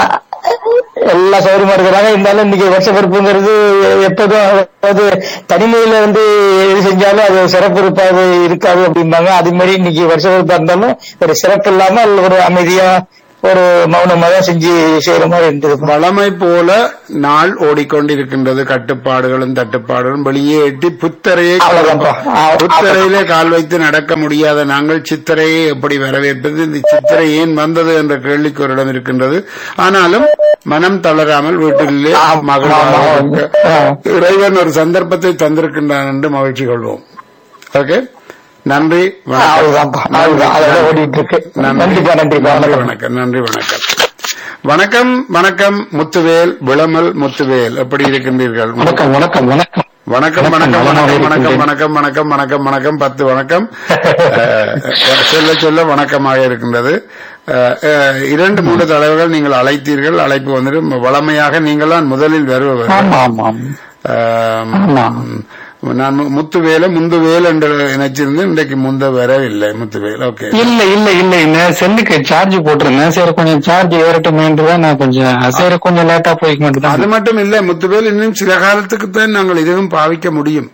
எல்லா சௌகரியமா இருக்கிறாங்க இருந்தாலும் இன்னைக்கு வருஷ பிறப்புங்கிறது எப்போதும் அதாவது தனிமையில வந்து எது செஞ்சாலும் அது சிறப்பு இருப்பாது இருக்காது அப்படிம்பாங்க அது மாதிரி இன்னைக்கு வருஷ பிறப்பா இருந்தாலும் ஒரு சிறப்பு இல்லாம ஒரு அமைதியா ஒரு மௌனமா தான் செஞ்சு செய்யற மாதிரி இருந்தது வளமை போல நாள் ஓடிக்கொண்டிருக்கின்றது கட்டுப்பாடுகளும் தட்டுப்பாடுகளும் வெளியே எட்டி புத்தரையை அவ்வளவுதான்ப்பா. ஆ- புத்தரையிலே கால் வைத்து நடக்க முடியாத நாங்கள் சித்திரையை எப்படி வரவேற்பது இந்த சித்திரை ஏன் வந்தது என்ற கேள்விக்கு ஒரு இடம் இருக்கின்றது ஆனாலும் மனம் தளராமல் வீட்டிலே ஆமா, மகளாக ஆமா. இருக்க ஆ. இறைவன் ஒரு சந்தர்ப்பத்தை தந்திருக்கின்றான் என்று மகிழ்ச்சி கொள்வோம் ஓகே நன்றி வணக்கம். அவ்வளவுதான்ப்பா அவ்வளவுதான் அதோட ஓடிட்டு இருக்கு நன்றிப்பா நன்றிப்பா நன்றி வணக்கம் வணக்கம் நன்றி வணக்கம் வணக்கம் வணக்கம் முத்துவேல் விளமல் முத்துவேல் எப்படி இருக்கின்றீர்கள் வணக்கம் வணக்கம் வணக்கம் வணக்கம் வணக்கம் வணக்கம் வணக்கம் வணக்கம் வணக்கம் வணக்கம் வணக்கம் பத்து வணக்கம் அஹ், சொல்ல சொல்ல வணக்கமாக இருக்கின்றது அஹ், அஹ், இரண்டு மூன்று தலைவர்கள் நீங்கள் அழைத்தீர்கள் அழைப்பு வந்துட்டு வளமையாக நீங்களாம் முதலில் வருபவர் ஆமா ஆமா அஹ், ஆமா. நான் மு- முத்துவேல முந்துவேல் என்று நினைச்சிருந்தேன் இன்றைக்கு முந்த வரவில்லை முத்துவேல் ஓகே இல்ல இல்ல இல்ல நான் செல்லுக்கு சார்ஜ் போட்டிருந்தேன் சரி கொஞ்சம் சார்ஜ் ஏறட்டுமேன்றதான் நான் கொஞ்சம் சரி கொஞ்சம் லேட்டா போய்க்க அது மாட்டேன் மட்டும் இல்ல முத்துவேல் இன்னும் சில காலத்துக்கு தான் நாங்கள் இதுவும் பாவிக்க முடியும்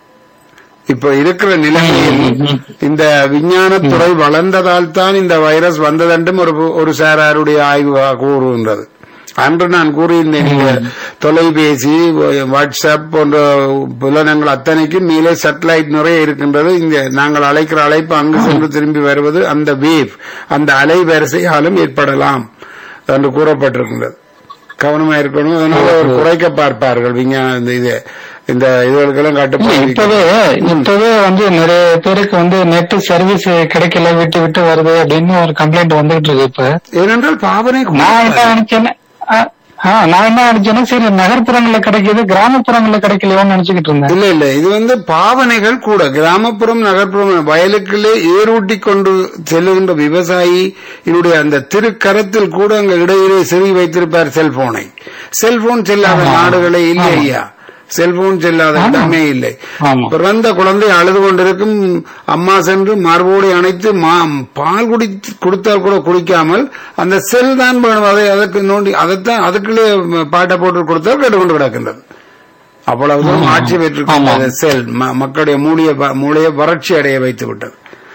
இப்ப இருக்கிற நிலைமையில் இந்த விஞ்ஞானத்துறை வளர்ந்ததால் தான் இந்த வைரஸ் வந்ததென்றும் ஒரு ஒரு சாராருடைய ஆய்வு கூறுகின்றது அன்று நான் கூறியிருந்தேன் நீங்க தொலைபேசி வாட்ஸ்அப் போன்ற புலனங்கள் அத்தனைக்கும் மேலே சேட்டலைட் நிறைய இருக்கின்றது இங்க நாங்கள் அழைக்கிற அழைப்பு அங்கு சென்று திரும்பி வருவது அந்த வேவ் அந்த அலைவரிசையாலும் ஏற்படலாம் என்று கூறப்பட்டிருக்கின்றது கவனமா இருக்கணும் அதனால ஒரு குறைக்க பார்ப்பார்கள் விஞ்ஞான இந்த இது இந்த இதுகளுக்கெல்லாம் கட்டுப்பாடு இப்பவே இப்பவே வந்து நிறைய பேருக்கு வந்து நெட் சர்வீஸ் கிடைக்கல விட்டு விட்டு வருது அப்படின்னு ஒரு கம்ப்ளைண்ட் வந்துகிட்டு இருக்கு இப்ப ஏனென்றால் பாவனை நான் என்ன நினைச்சேன்னா ஆ, ஆ, நான் என்ன நினைச்சேன்னா சரி நகர்ப்புறங்கள்ல கிடைக்குது கிராமப்புறங்கள்ல கிடைக்கலையோன்னு நினைச்சுக்கிட்டு இருந்தேன் இல்ல இல்ல இது வந்து பாவனைகள் கூட கிராமப்புறம் நகர்ப்புறம் வயலுக்குள்ளே ஏரூட்டி கொண்டு செல்லுகின்ற விவசாயி என்னுடைய அந்த திருக்கரத்தில் கூட அங்க இடையிலே செருகி வைத்திருப்பார் செல்போனை செல்போன் செல்லாத ஆமா. நாடுகளே இல்லை ஐயா செல்போன் செல்லாத ஆமா. இடமே இல்லை ஆமா. பிறந்த குழந்தை அழுது கொண்டிருக்கும் அம்மா சென்று மார்போடு அணைத்து மா- பால் குடி கொடுத்தால் கூட குடிக்காமல் அந்த செல் தான் வேணும் அதை அதற்கு நோண்டி அதைத்தான் அதுக்குள்ளே பாட்டை போட்டு கொடுத்தால் கேட்டுக்கொண்டு கிடக்கின்றது அவ்வளவு தூரம் ஆட்சி பெற்றிருக்கின்ற ஆமா. செல் ம- மக்களுடைய மூளைய மூளையை வறட்சி அடைய வைத்து விட்டது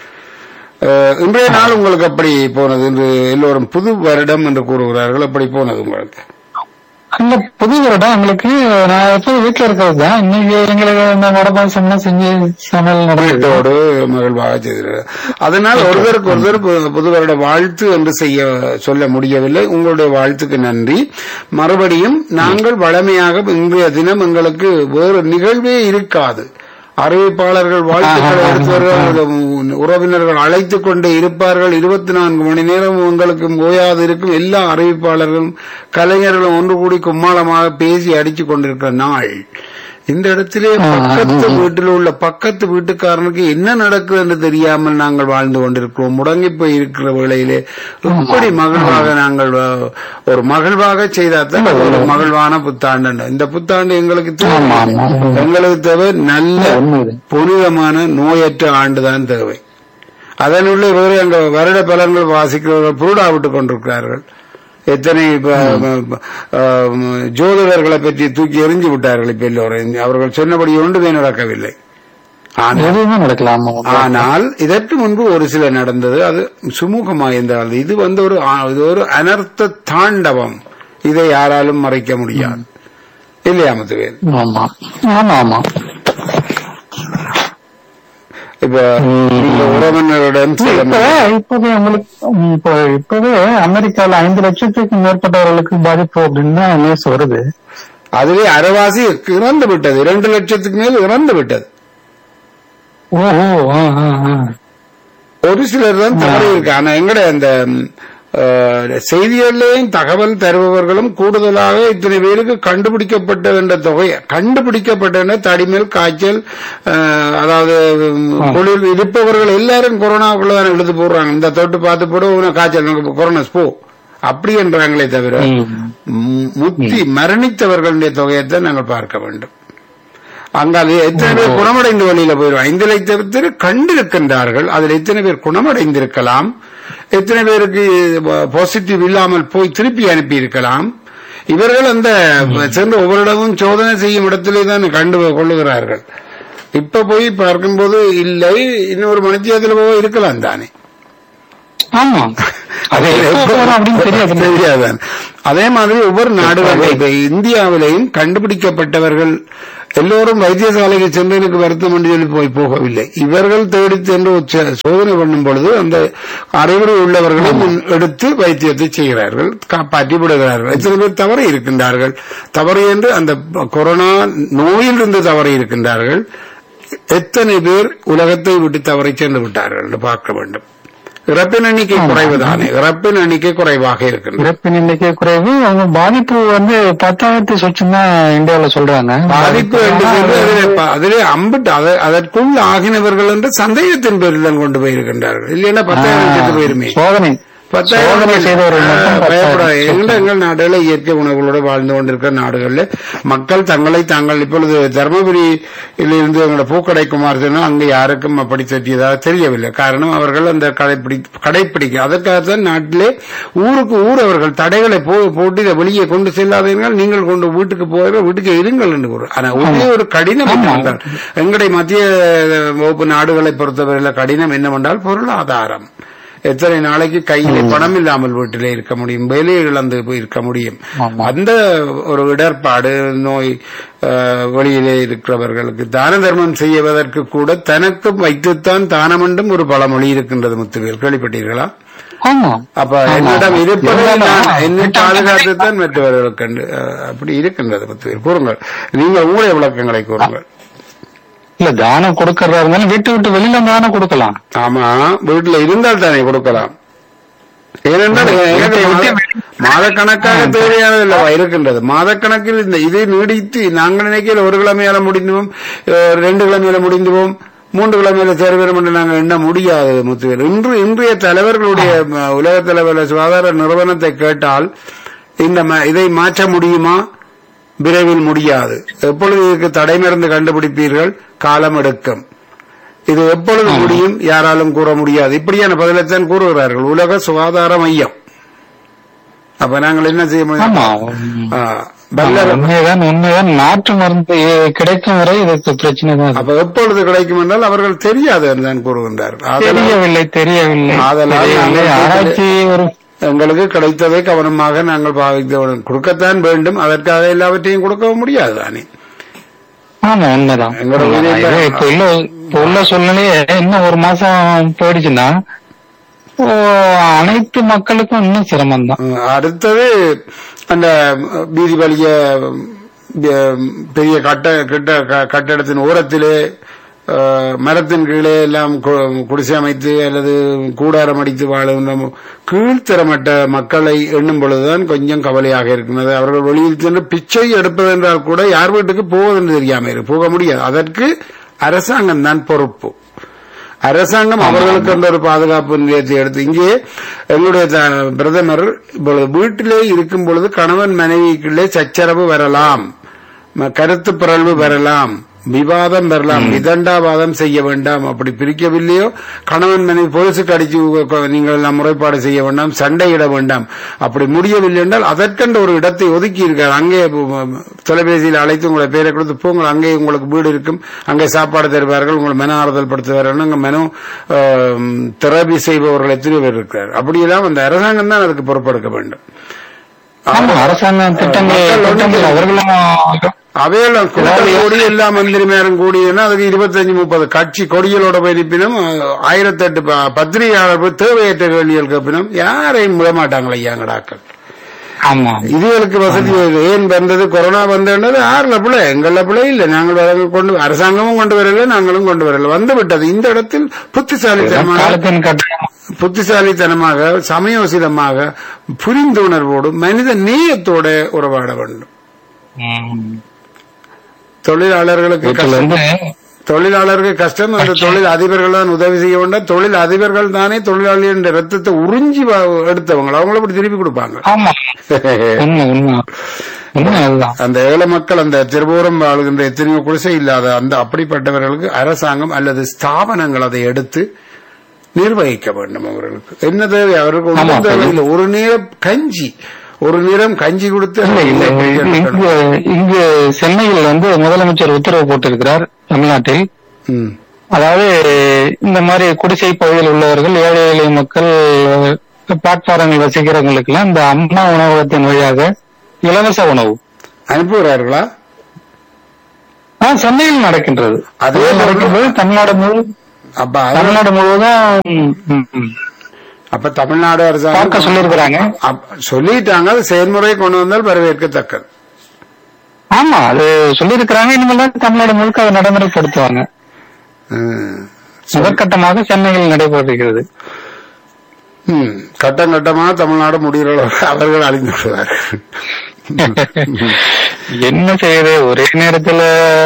அஹ், இன்றைய நாள் உங்களுக்கு அப்படி போனது என்று எல்லோரும் புது வருடம் என்று கூறுகிறார்கள் அப்படி போனது உங்களுக்கு அந்த புது வருடம் எங்களுக்கு நான் எப்போதும் வீட்டுல இருக்கிறது தான் இன்னைக்கு எங்களுக்கு இந்த வடபாசம்லாம் செஞ்சு சமையல் நடக்குது வீட்டோடு மகிழ்வாக செய்தீர்கள் அதனால் ஒருவருக்கு ஒருவர் பு- புது வருட வாழ்த்து என்று செய்ய சொல்ல முடியவில்லை உங்களுடைய வாழ்த்துக்கு நன்றி மறுபடியும் நாங்கள் வளமையாக இன்றைய தினம் எங்களுக்கு வேறு நிகழ்வே இருக்காது அறிவிப்பாளர்கள் வாழ்த்துக்களை எடுத்து வருவார்கள் உறவினர்கள் அழைத்துக் கொண்டே இருப்பார்கள் இருபத்தி நான்கு மணி நேரம் உங்களுக்கு ஓயாது இருக்கும் எல்லா அறிவிப்பாளர்களும் கலைஞர்களும் ஒன்று கூடி கும்மாளமாக பேசி அடித்துக் கொண்டிருக்கிற நாள் இந்த இடத்திலே பக்கத்து வீட்டில் உள்ள பக்கத்து வீட்டுக்காரனுக்கு என்ன நடக்குது என்று தெரியாமல் நாங்கள் வாழ்ந்து கொண்டிருக்கிறோம் முடங்கி போய் இருக்கிற வேளையிலே எப்படி மகிழ்வாக நாங்கள் அஹ், ஒரு மகிழ்வாக செய்தாதான் அது ஒரு மகிழ்வான புத்தாண்டு இந்த புத்தாண்டு எங்களுக்கு தேவை ஆமா, ஆமா. எங்களுக்கு தேவை நல்ல உண்மைதான். புனிதமான நோயற்ற ஆண்டுதான் தேவை அதனுள்ள வேறு அங்க வருட பலன்கள் வாசிக்கிறவர்கள் புருடா விட்டுக் கொண்டிருக்கிறார்கள் எத்தனை இப்ப, ம, ஆம், ஜோதிடர்களை பற்றி தூக்கி எறிஞ்சு விட்டார்கள் இப்ப எல்லோரும் அவர்கள் சொன்னபடி ஒன்றுமே நடக்கவில்லை ஆனால் எதுவுமே நடக்கலாம் ஆனால் இதற்கு முன்பு ஒரு சில நடந்தது அது சுமூகமாக இருந்தால் இது வந்து ஒரு ஆ- இது ஒரு அனர்த்த தாண்டவம் இதை யாராலும் மறைக்க முடியாது இல்லையா முத்துவேல் ஆமா ஆமா ஆமா இப்ப நீங்க உறவினரிடம் செல்ல இப்ப இப்பவே உங்களுக்கு ம், இப்ப இப்பவே அமெரிக்கால ஐந்து லட்சத்துக்கு மேற்பட்டவர்களுக்கு பாதிப்பு அப்படின்னு தான் நியூஸ் வருது அதிலே அரைவாசி இறந்து விட்டது இரண்டு லட்சத்துக்கு மேல் இறந்து விட்டது ஓஹோ ஆ, ஆ, ஆ. ஒரு சிலர் தான் தவறி இருக்கு ஆனா எங்கட அந்த ம், அஹ், செய்திகளிலேயும் தகவல் தருபவர்களும் கூடுதலாக இத்தனை பேருக்கு கண்டுபிடிக்கப்பட்ட என்ற தொகை கண்டுபிடிக்கப்பட்ட தடிமேல் காய்ச்சல் அஹ், அதாவது ம், குளிர் இருப்பவர்கள் எல்லாரும் கொரோனாவுக்குள்ள தான் எழுதி போடுறாங்க இந்த தொட்டு பார்த்து போட உனக்கு காய்ச்சல் உனக்கு கொரோனா போ அப்படி என்றாங்களே தவிர ம். ம், முத்தி மரணித்தவர்களுடைய தொகையைத்தான் நாங்கள் பார்க்க வேண்டும் அங்க அது எத்தனை பேர் குணமடைந்து வழியில போயிடும் ஐந்து லட்சம் கண்டிருக்கின்றார்கள் அதில் எத்தனை பேர் குணமடைந்திருக்கலாம் எத்தனை பேருக்கு பாசிட்டிவ் இல்லாமல் போய் திருப்பி அனுப்பி இருக்கலாம் இவர்கள் அந்த சென்று ஒவ்வொரு இடமும் சோதனை செய்யும் இடத்திலே தான் கண்டு கொள்ளுகிறார்கள் இப்ப போய் பார்க்கும்போது இல்லை இன்னொரு மணித்தியத்தில் போய் இருக்கலாம் தானே ஆமா அது எப்போ வரும் அப்படின்னு தெரியாது தெரியாதான் அதே மாதிரி ஒவ்வொரு நாடுகள் இப்ப இந்தியாவிலேயும் கண்டுபிடிக்கப்பட்டவர்கள் எல்லோரும் வைத்தியசாலைக்கு சென்று எனக்கு வருத்தம் என்று சொல்லி போய் போகவில்லை இவர்கள் தேடி சென்று உச்ச- சோதனை பண்ணும் பொழுது அந்த அறிவுரை உள்ளவர்களை முன் எடுத்து வைத்தியத்தை செய்கிறார்கள் காப்பாற்றி விடுகிறார்கள் எத்தனை பேர் தவறி இருக்கின்றார்கள் தவறு என்று அந்த கொரோனா நோயிலிருந்து தவறி இருக்கின்றார்கள் எத்தனை பேர் உலகத்தை விட்டு தவறி சென்று விட்டார்கள் என்று பார்க்க வேண்டும் இறப்பின் எண்ணிக்கை குறைவுதானே இறப்பின் எண்ணிக்கை குறைவாக இருக்கின்றது இறப்பின் எண்ணிக்கை குறைவு அவங்க பாதிப்பு வந்து பத்தாயிரத்தி சொச்சம் தான் இந்தியாவுல சொல்றாங்க பாதிப்பு என்று சொல்லி அதிலே ப- அதிலே அம்பிட்டு அத- அதற்குள் ஆகினவர்கள் என்று சந்தேகத்தின் பேரில் தான் கொண்டு போயிருக்கின்றார்கள் இல்லைன்னா பத்தாயிரம் செத்து போயிருமே சோதனை சோதனை செய்தவர்கள் மட்டும் பயப்பட பத்தாயிரம் எங்க எங்கள் நாடுகள இயற்கை உணவுகளோடு வாழ்ந்து கொண்டிருக்கிற நாடுகள்ல மக்கள் தங்களை தாங்கள் இப்பொழுது தர்மபுரியில் இருந்து எங்களோட பூக்கடை குமார் சொன்னால் அங்கு யாருக்கும் அப்படி தெரியதாக தெரியவில்லை காரணம் அவர்கள் அந்த கடைப்பிடி கடைப்பிடிக்க அதற்காகத்தான் நாட்டிலே ஊருக்கு ஊர் அவர்கள் தடைகளை போ போட்டு இதை வெளியே கொண்டு செல்லாதீர்கள் நீங்கள் கொண்டு வீட்டுக்கு போகிற வீட்டுக்கு இருங்கள் என்று கூறு ஆனா ஒரே ஒரு கடினம் என்னவென்றால் எங்களுடைய மத்திய வகுப்பு நாடுகளை பொறுத்தவரையில கடினம் என்னவென்றால் பொருளாதாரம் எத்தனை நாளைக்கு கையில பணம் இல்லாமல் வீட்டிலே இருக்க முடியும் வேலையை இழந்து போய் இருக்க முடியும் ஆமா. அந்த ஒரு இடர்பாடு நோய் அஹ், வெளியிலே இருக்கிறவர்களுக்கு தான தர்மம் செய்வதற்கு கூட தனக்கு வைத்துத்தான் தானம் என்றும் ஒரு பழமொழி இருக்கின்றது முத்துவேல் கேள்விப்பட்டீர்களா ஆமா அப்ப ஆமா. என்னிடம் இருப்பதை இருந்தாலும் நான் என்னை பாதுகாத்துத்தான் மற்றவர்களுக்கு என்று, அஹ், அப்படி இருக்கின்றது முத்துவேல் கூறுங்கள் நீங்கள் உங்களுடைய விளக்கங்களை கூறுங்கள் இல்ல தானம் கொடுக்கறதா இருந்தாலும் வீட்டு விட்டு வெளியில தானம் கொடுக்கலாம் ஆமா வீட்டுல இருந்தால் தானே கொடுக்கலாம் ஏனென்றால் எனக்கு மாத- மாதக்கணக்காக தேவையானது அல்லவா இருக்கின்றது மாதக்கணக்கில் இந்த இது நீடித்து நாங்கள் நினைக்கிற ஒரு கிழமையால முடிந்துவோம் அஹ், ரெண்டு கிழமையில முடிந்துவோம் மூன்று கிழமையில சேருவோம் என்று நாங்கள் எண்ண முடியாது முத்துவேல் இன்று இன்றைய தலைவர்களுடைய ம, உலக தலைவர் சுகாதார நிறுவனத்தை கேட்டால் இந்த ம- இதை மாற்ற முடியுமா விரைவில் முடியாது எப்பொழுது இதற்கு தடை மருந்து கண்டுபிடிப்பீர்கள் காலம் எடுக்கும் இது எப்பொழுது முடியும் யாராலும் கூற முடியாது இப்படியான பதிலைத்தான் கூறுகிறார்கள் உலக சுகாதார மையம் அப்ப நாங்கள் என்ன செய்ய ஆமா முடியும் ஆ, வல்ல- உண்மைதான் உண்மைதான் நாட்டு மருந்து கிடைக்கும் வரை இதுக்கு பிரச்சனை தான் இருக்கு. அப்ப எப்பொழுது கிடைக்கும் என்றால் அவர்கள் தெரியாது என்றுதான் கூறுகின்றார்கள் ஆதலால் தெரியவில்லை தெரியவில்லை ஆதலால் தெரியவில்லை நாங்கள் ஆராய்ச்சி ஒரு எங்களுக்கு கிடைத்ததை கவனமாக நாங்கள் பாவிக்க வேண்டும். கொடுக்கத்தான் வேண்டும் அதற்காக எல்லாவற்றையும் கொடுக்கவும் முடியாது தானே ஆமா உண்மைதான் எங்களோட உண்மைதான். ஊரில் இது இப்ப உள்ள இப்ப உள்ள சூழ்நிலையே இன்னும் ஒரு மாசம் போயிடுச்சுன்னா ஓ, அனைத்து மக்களுக்கும் இன்னும் சிரமம் தான் ம், அடுத்தது அந்த வீதி வழிய ம், பெரிய கட்ட கட்ட க- கட்டடத்தின் ஓரத்திலே அஹ், மரத்தின் கீழே எல்லாம் கு- குடிசை அமைத்து அல்லது கூடாரம் அடித்து வாழும் கீழ்த்தரமட்ட மக்களை எண்ணும் பொழுதுதான் கொஞ்சம் கவலையாக இருக்கிறது அவர்கள் வெளியில் சென்று பிச்சை எடுப்பதென்றால் கூட யார் வீட்டுக்கு போவதென்று தெரியாமல் இருக்கு. போக முடியாது அதற்கு அரசாங்கம் தான் பொறுப்பு அரசாங்கம் அவர்களுக்கு என்ற ஒரு பாதுகாப்பு நிலையத்தை எடுத்து இங்கே எங்களுடைய த- பிரதமர் இப்பொழுது வீட்டிலே இருக்கும் பொழுது கணவன் மனைவிக்குள்ளே சச்சரவு வரலாம் ம- கருத்து பிறழ்வு வரலாம் விவாதம் வரலாம் விதண்டாவாதம் செய்ய வேண்டாம் அப்படி பிரிக்கவில்லையோ கணவன் மனைவி போலீசுக்கு அடிச்சு உ- கொ- நீங்கள் எல்லாம் முறைப்பாடு செய்ய வேண்டாம் சண்டையிட வேண்டாம் அப்படி முடியவில்லை என்றால் அதற்கென்ற ஒரு இடத்தை ஒதுக்கி இருக்கார் அங்கே பு- பு- தொலைபேசியில் அழைத்து உங்களை பேரை கொடுத்து போங்கள் அங்கே உங்களுக்கு வீடு இருக்கும் அங்கே சாப்பாடு தருவார்கள் உங்களை மன ஆறுதல் படுத்துவார்கள் அங்கே மனம் தெரபி செய்பவர்கள் எத்தனை பேர் இருக்கிறார் அப்படியெல்லாம் அந்த அரசாங்கம் தான் அதுக்கு பொறுப்பெடுக்க வேண்டும் ஆமா அரசாங்கம் திட்டங்கள் திட்டங்கள் அவர்களும் அவையெல்லாம் கூட்டம் கூடி எல்லா மந்திரிமாரும் கூடியதுன்னா அதுக்கு இருபத்தஞ்சு முப்பது கட்சி கொடிகளோட போயிருப்பினும் ஆயிரத்தெட்டு ப- பத்திரிகையாளர் போய் தேவையற்ற கேள்விகள் கேட்பினும் யாரையும் விட மாட்டாங்களே ஐயாங்கடாக்கள் ஆமா இதுகளுக்கு வசதி இல்லை. ஏன் வந்தது கொரோனா வந்தது ஆறுல பிள்ளை எங்கள பிள்ளை இல்ல நாங்கள் வர- கொண்டு அரசாங்கமும் கொண்டு வரல நாங்களும் கொண்டு வரல வந்து விட்டது இந்த இடத்தில் புத்திசாலித்தனமாக காலத்தின் கட்டாயம் புத்திசாலித்தனமாக சமயோசிதமாக புரிந்துணர்வோடு மனித நேயத்தோட உறவாட வேண்டும் ம். தொழிலாளர்களுக்கு வீட்டுல கஷ்டம் இருந்து தொழிலாளருக்கு கஷ்டம் அந்த தொழில் அதிபர்கள் தான் உதவி செய்ய வேண்டும் தொழில் அதிபர்கள் தானே தொழிலாளியின் ரத்தத்தை உறிஞ்சி வ- எடுத்தவங்க அவங்கள அப்படி திருப்பி கொடுப்பாங்க ஆமா உண்மை உண்மை உண்மை அதுதான் அந்த ஏழை மக்கள் அந்த திருபுரம் வாழ்கின்ற எத்தனையோ குடிசை இல்லாத அந்த அப்படிப்பட்டவர்களுக்கு அரசாங்கம் அல்லது ஸ்தாபனங்கள் அதை எடுத்து நிர்வகிக்க வேண்டும் அவர்களுக்கு என்ன தேவை அவர்களுக்கு ஆமா. ஒன்றும் தேவையில்லை ஒரு நேரம் கஞ்சி ஒரு நேரம் கஞ்சி கொடுத்து இல்ல இல்ல இங்கு இங்கு சென்னையில் வந்து முதலமைச்சர் உத்தரவு போட்டிருக்கிறார் தமிழ்நாட்டில் ம். அதாவது இந்த மாதிரி குடிசை பகுதியில் உள்ளவர்கள் ஏழை எளிய மக்கள் பிளாட்பாரங்கள் வசிக்கிறவங்களுக்கு எல்லாம் இந்த அம்மா உணவகத்தின் வழியாக இலவச உணவு அனுப்புகிறார்களா ஆ, சென்னையில் நடக்கின்றது அதே அதே போல- நடக்கின்றது தமிழ்நாடு முழு அப்ப அது- தமிழ்நாடு முழுவதும் ம், ம். அப்ப தமிழ்நாடு பார்க்க அரசாங்கம் சொல்லியிருக்கிறாங்க அப்ப சொல்லிட்டாங்க அது செயல்முறை கொண்டு வந்தால் வரவேற்கத்தக்கது ஆமா அது சொல்லியிருக்கிறாங்க இனிமேல் தான் தமிழ்நாடு முழுக்க அதை நடைமுறைப்படுத்துவாங்க ம். முதற்கட்டமாக சென்னையில் நடைபெறுகிறது ம். கட்டம் கட்டமா தமிழ்நாடு முடிகிற அளவுக்கு அவர்கள் அழிந்து விடுவார்கள் என்ன செய்யுது ஒரே நேரத்துல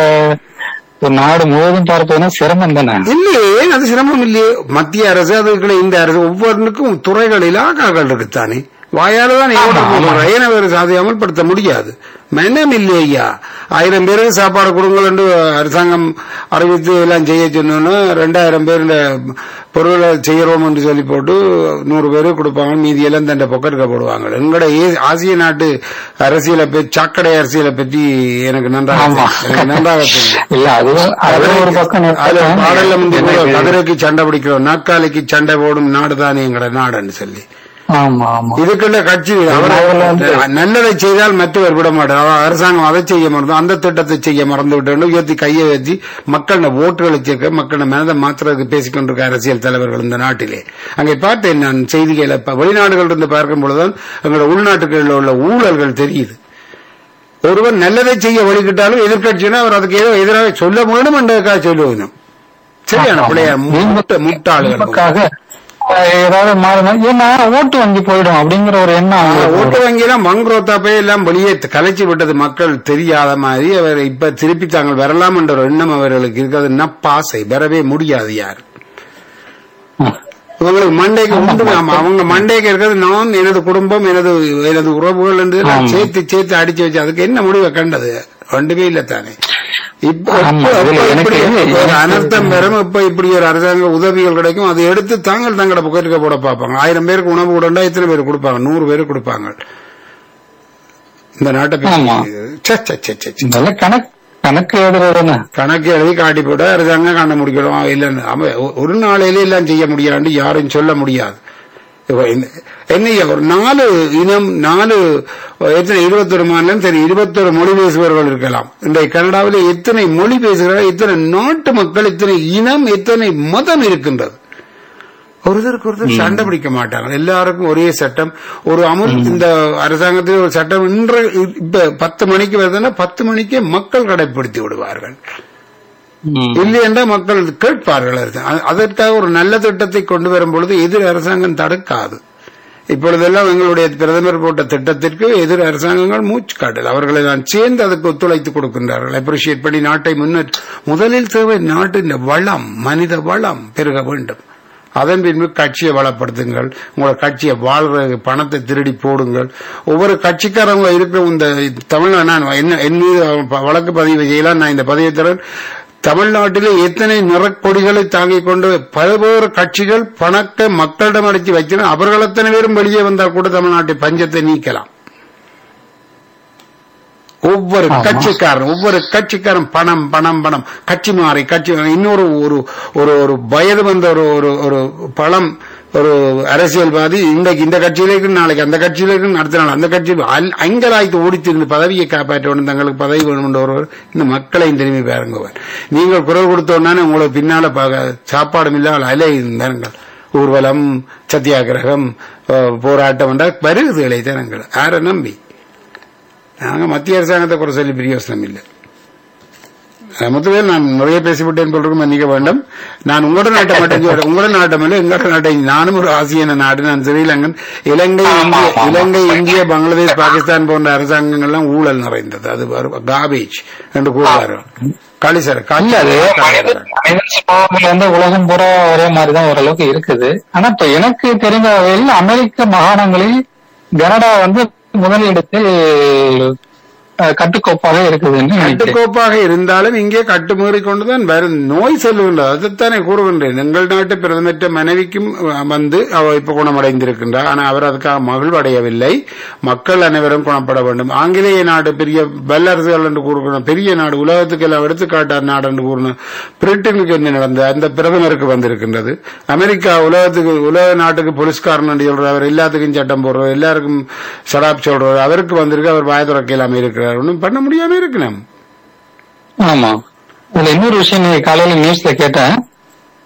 ஒரு நாடு முழுவதும் பார்ப்பதுன்னா சிரமம் தானே இல்லையே அது சிரமம் இல்லையே மத்திய அரசு அதுக்குள்ள இந்த அரசு ஒவ்வொன்றுக்கும் துறைகள் இலாக்காக்கள் இருக்குத்தானே வாயால தான் ஆமா, ஆமா. ஏன் அவர் அதை அமல்படுத்த முடியாது மனம் இல்லையா ஆயிரம் பேருக்கு சாப்பாடு கொடுங்கள் என்று அரசாங்கம் அறிவித்து எல்லாம் செய்ய சொன்னோன்னு ரெண்டாயிரம் பேர் இந்த பொருளை செய்யறோம் என்று சொல்லி போட்டு நூறு பேருக்கு கொடுப்பாங்க மீதி எல்லாம் தண்டை பொக்கெட்டுக்க போடுவாங்க எங்களோட ஏ- ஆசிய நாட்டு அரசியலை பற்றி சாக்கடை அரசியலை பற்றி எனக்கு நன்றாக ஆமா தெரியும். எனக்கு நன்றாக தெரியும் இல்ல அதுவும் அதுவும் ஒரு பக்கம் அதுல நிறுத்தலாம். பாடல்ல முந்தி கூட எனக்கு- கதிரைக்கு சண்டை பிடிக்கிறோம் நாற்காலிக்கு சண்டை போடும் நாடுதானே எங்கட நாடுன்னு சொல்லி ஆமா ஆமா இதுக்குள்ள கட்சி அவர் நாடுல வந்து- நல்லதை செய்தால் மற்றவர் விட மாட்டார் அவர் அரசாங்கம் அதை செய்ய மறந்து அந்த திட்டத்தை செய்ய மறந்து விட்டு உயர்த்தி கையை ஏற்றி மக்கள ஓட்டுகளை சேர்க்க மக்கள மனதை மாத்திரத்துக்கு பேசிக் கொண்டிருக்க அரசியல் தலைவர்கள் இந்த நாட்டிலே அங்கே பார்த்தேன் நான் செய்திகளை இப்ப வெளிநாடுகள் இருந்து பார்க்கும் பொழுதுதான் எங்களோட உள்நாட்டுகளில் உள்ள ஊழல்கள் தெரியுது ஒருவர் நல்லதை செய்ய வழிகிட்டாலும் எதிர்கட்சினா அவர் அதுக்கு ஏதோ எதிராக சொல்ல முடியும் என்றதுக்காக சொல்லுவோம் சரியான ஆமா. பிள்ளையார் முட்ட- முட்டாள்கள் திமுகவுக்காக, அஹ், ஏதாவது மாறணும் ஏன்னா ஓட்டு வங்கி போயிடும் அப்படிங்கிற ஒரு எண்ணம் ஆ, அவங்களுக்கு ஓட்டு வங்கியெல்லாம் மங்குரோத்தா போய் எல்லாம் வெளியே கலைச்சு விட்டது மக்கள் தெரியாத மாதிரி அவர் இப்ப திருப்பி தாங்கள் வரலாம் என்ற ஒரு எண்ணம் அவர்களுக்கு இருக்கிறது நப்பாசை வரவே முடியாது யார் வரும். இவங்களுக்கு மண்டைக்கு உண்டு ஆமா அவங்க மண்டைக்கு இருக்கிறது நான் எனது குடும்பம் எனது எனது உறவுகள் என்று எல்லாம் ஆமா. சேர்த்து சேர்த்து அடிச்சு வச்சு அதுக்கு என்ன முடிவை கண்டது ஒன்றுமே இல்ல தானே இப்ப ஆமா, இப்ப- இதுல இப்ப எனக்கு- இப்படி ஒரு எனக்கு- அனர்த்தம் வரும் இப்ப இப்படி ஒரு அரசாங்க உதவிகள் கிடைக்கும் அதை எடுத்து தாங்கள் தங்களோட புக்கெட்டுக்க போட பார்ப்பாங்க ஆயிரம் பேருக்கு உணவு கொடுண்டா எத்தனை பேர் கொடுப்பாங்க நூறு பேர் கொடுப்பாங்க இந்த நாட்டை பத்தி- ஆமா. ச்சே, ச்சே, ச்சே, ச்சே, ச்சே. இதெல்லாம் கணக்கு கணக்கு எழுதுறதுன்னு கணக்கு எழுதி காட்டி போட்டு அரசாங்கம் காண முடிக்கணும் இல்லன்னு அவன் ஒ- ஒரு நாளையில எல்லாம் செய்ய முடியாது யாரும் சொல்ல முடியாது இப்ப என்ன- என்னையா ஒரு நாலு இனம் நாலு எத்தனை இருபத்தொரு மாநிலம் சரி இருபத்தொரு மொழி பேசுபவர்கள் இருக்கலாம் இன்றைய கனடாவில் எத்தனை மொழி பேசுகிறார்கள் எத்தனை நாட்டு மக்கள் எத்தனை இனம் எத்தனை மதம் இருக்கின்றது ஒருத்தருக்கு ஒருத்தர் சண்டை பிடிக்க மாட்டாங்க எல்லாருக்கும் ஒரே சட்டம் ஒரு அமுல் இந்த அரசாங்கத்தில் ஒரு சட்டம் இன்று இப்ப பத்து மணிக்கு வருதுன்னா பத்து மணிக்கே மக்கள் கடைபிடித்து விடுவார்கள் ம். இல்லை என்றால் மக்கள் கேட்பார்கள் அது. அ- அதற்காக ஒரு நல்ல திட்டத்தை கொண்டு வரும் பொழுது எதிர் அரசாங்கம் தடுக்காது இப்பொழுதெல்லாம் எங்களுடைய பிரதமர் போட்ட திட்டத்திற்கு எதிர் அரசாங்கங்கள் மூச்சு காட்டல் அவர்களை நான் சேர்ந்து அதுக்கு ஒத்துழைத்து கொடுக்கின்றார்கள் அப்ரிஷியேட் பண்ணி நாட்டை முன்னேற்ற முதலில் தேவை நாட்டின் வளம் மனித வளம் பெருக வேண்டும் அதன் பின்பு கட்சியை வளப்படுத்துங்கள் உங்களோட கட்சியை வாழ்ற பணத்தை திருடி போடுங்கள் ஒவ்வொரு கட்சிக்காரங்க இருக்கிற இந்த தமிழ்நாடு நான் என்ன என் மீது ப- வழக்கு பதிவு செய்யலாம் நான் இந்த பதிவை தரேன் தமிழ்நாட்டிலே எத்தனை நிறக்கொடிகளை தாங்கிக் கொண்டு பல்வேறு கட்சிகள் பணத்தை மக்களிடம் அடித்து வைக்கிறோம் அவர்கள் அத்தனை பேரும் வெளியே வந்தால் கூட தமிழ்நாட்டை பஞ்சத்தை நீக்கலாம் ஒவ்வொரு ஆமா. கட்சிக்காரன் ஒவ்வொரு கட்சிக்காரன் பணம் பணம் பணம் கட்சி மாறி கட்சி மாறி. இன்னொரு ஒரு ஒரு ஒரு வயது வந்த ஒரு ஒரு ஒரு பழம் ஒரு அரசியல்வாதி இன்றைக்கு இந்த கட்சியில இருக்கு நாளைக்கு அந்த கட்சியில இருக்கு அடுத்த நாள் அந்த கட்சியில் அல்- அங்கலாய்த்து ஓடித்திருந்து பதவியை காப்பாற்ற வேண்டும் தங்களுக்கு பதவி வேணும் என்ற ஒருவர் இந்த மக்களையும் திரும்பி பாருங்கவர் நீங்கள் குரல் கொடுத்தோன்னா உங்களுக்கு பின்னால பா- சாப்பாடும் இல்லாமல் அலை பாருங்கள் ஊர்வலம் சத்தியாகிரகம் அஹ், போராட்டம் என்றால் வருகுது இளைஞர்கள் யாரை நம்பி நாங்க மத்திய அரசாங்கத்தை குறை சொல்லி பிரயோசனம் இல்லை முத்துவேல் நான் நிறைய பேசிவிட்டேன் போல் மன்னிக்க வேண்டும் நான் உங்களோட நாட்டை மட்டும் சொல்றேன். உங்களோட நாட்டம் இல்லை எங்களோட நாட்டை நானும் ஒரு ஆசியன நாடு நான் ஸ்ரீலங்கன் இலங்கை இந்திய இலங்கை இந்திய பங்களாதேஷ் பாகிஸ்தான் போன்ற அரசாங்கங்கள்லாம் ஊழல் நிறைந்தது அது காபேஜ் என்று கூறுவார்கள் காளிசர் இல்ல அது மனித மனித சுபாவங்கள் வந்து உலகம் பூரா ஒரே மாதிரிதான் ஓரளவுக்கு இருக்குது ஆனா இப்ப எனக்கு தெரிந்த வகையில் அமெரிக்க மாகாணங்களில் கனடா வந்து முதலிடத்தில் அஹ், கட்டுக்கோப்பாக இருக்குதுன்னு நினைக்கிறேன் கட்டுக்கோப்பாக இருந்தாலும் இங்கே கட்டுமீறி கொண்டுதான் வரும் நோய் செல்லுகின்றது அதைத்தானே கூறுகின்றேன் எங்கள் நாட்டு பிரதமற்ற மனைவிக்கும் அஹ், வந்து அவ இப்ப குணமடைந்திருக்கின்றார் ஆனால் அவர் அதுக்காக மகிழ்வடையவில்லை மக்கள் அனைவரும் குணப்பட வேண்டும் ஆங்கிலேய நாடு பெரிய வல்லரசுகள் என்று கூறுகிறோம் பெரிய நாடு உலகத்துக்கு எல்லாம் எடுத்துக்காட்டார் நாடு என்று கூறணும் பிரிட்டனுக்கு என்ன நடந்தது அந்த பிரதமருக்கு வந்திருக்கின்றது அமெரிக்கா உலகத்துக்கு உலக நாட்டுக்கு போலீஸ்காரன் என்று சொல்றார் அவர் எல்லாத்துக்கும் சட்டம் போடுறார் எல்லாருக்கும் சடாப் சொல்றார் அவருக்கு வந்திருக்கு அவர் வாய துறக்க இல்லாம இருக்கிறார் ஒன்றும் பண்ண முடியாம இருக்கணும் ஆமா இதுல இன்னொரு விஷயம் நீங்க காலையில நியூஸ்ல கேட்டேன்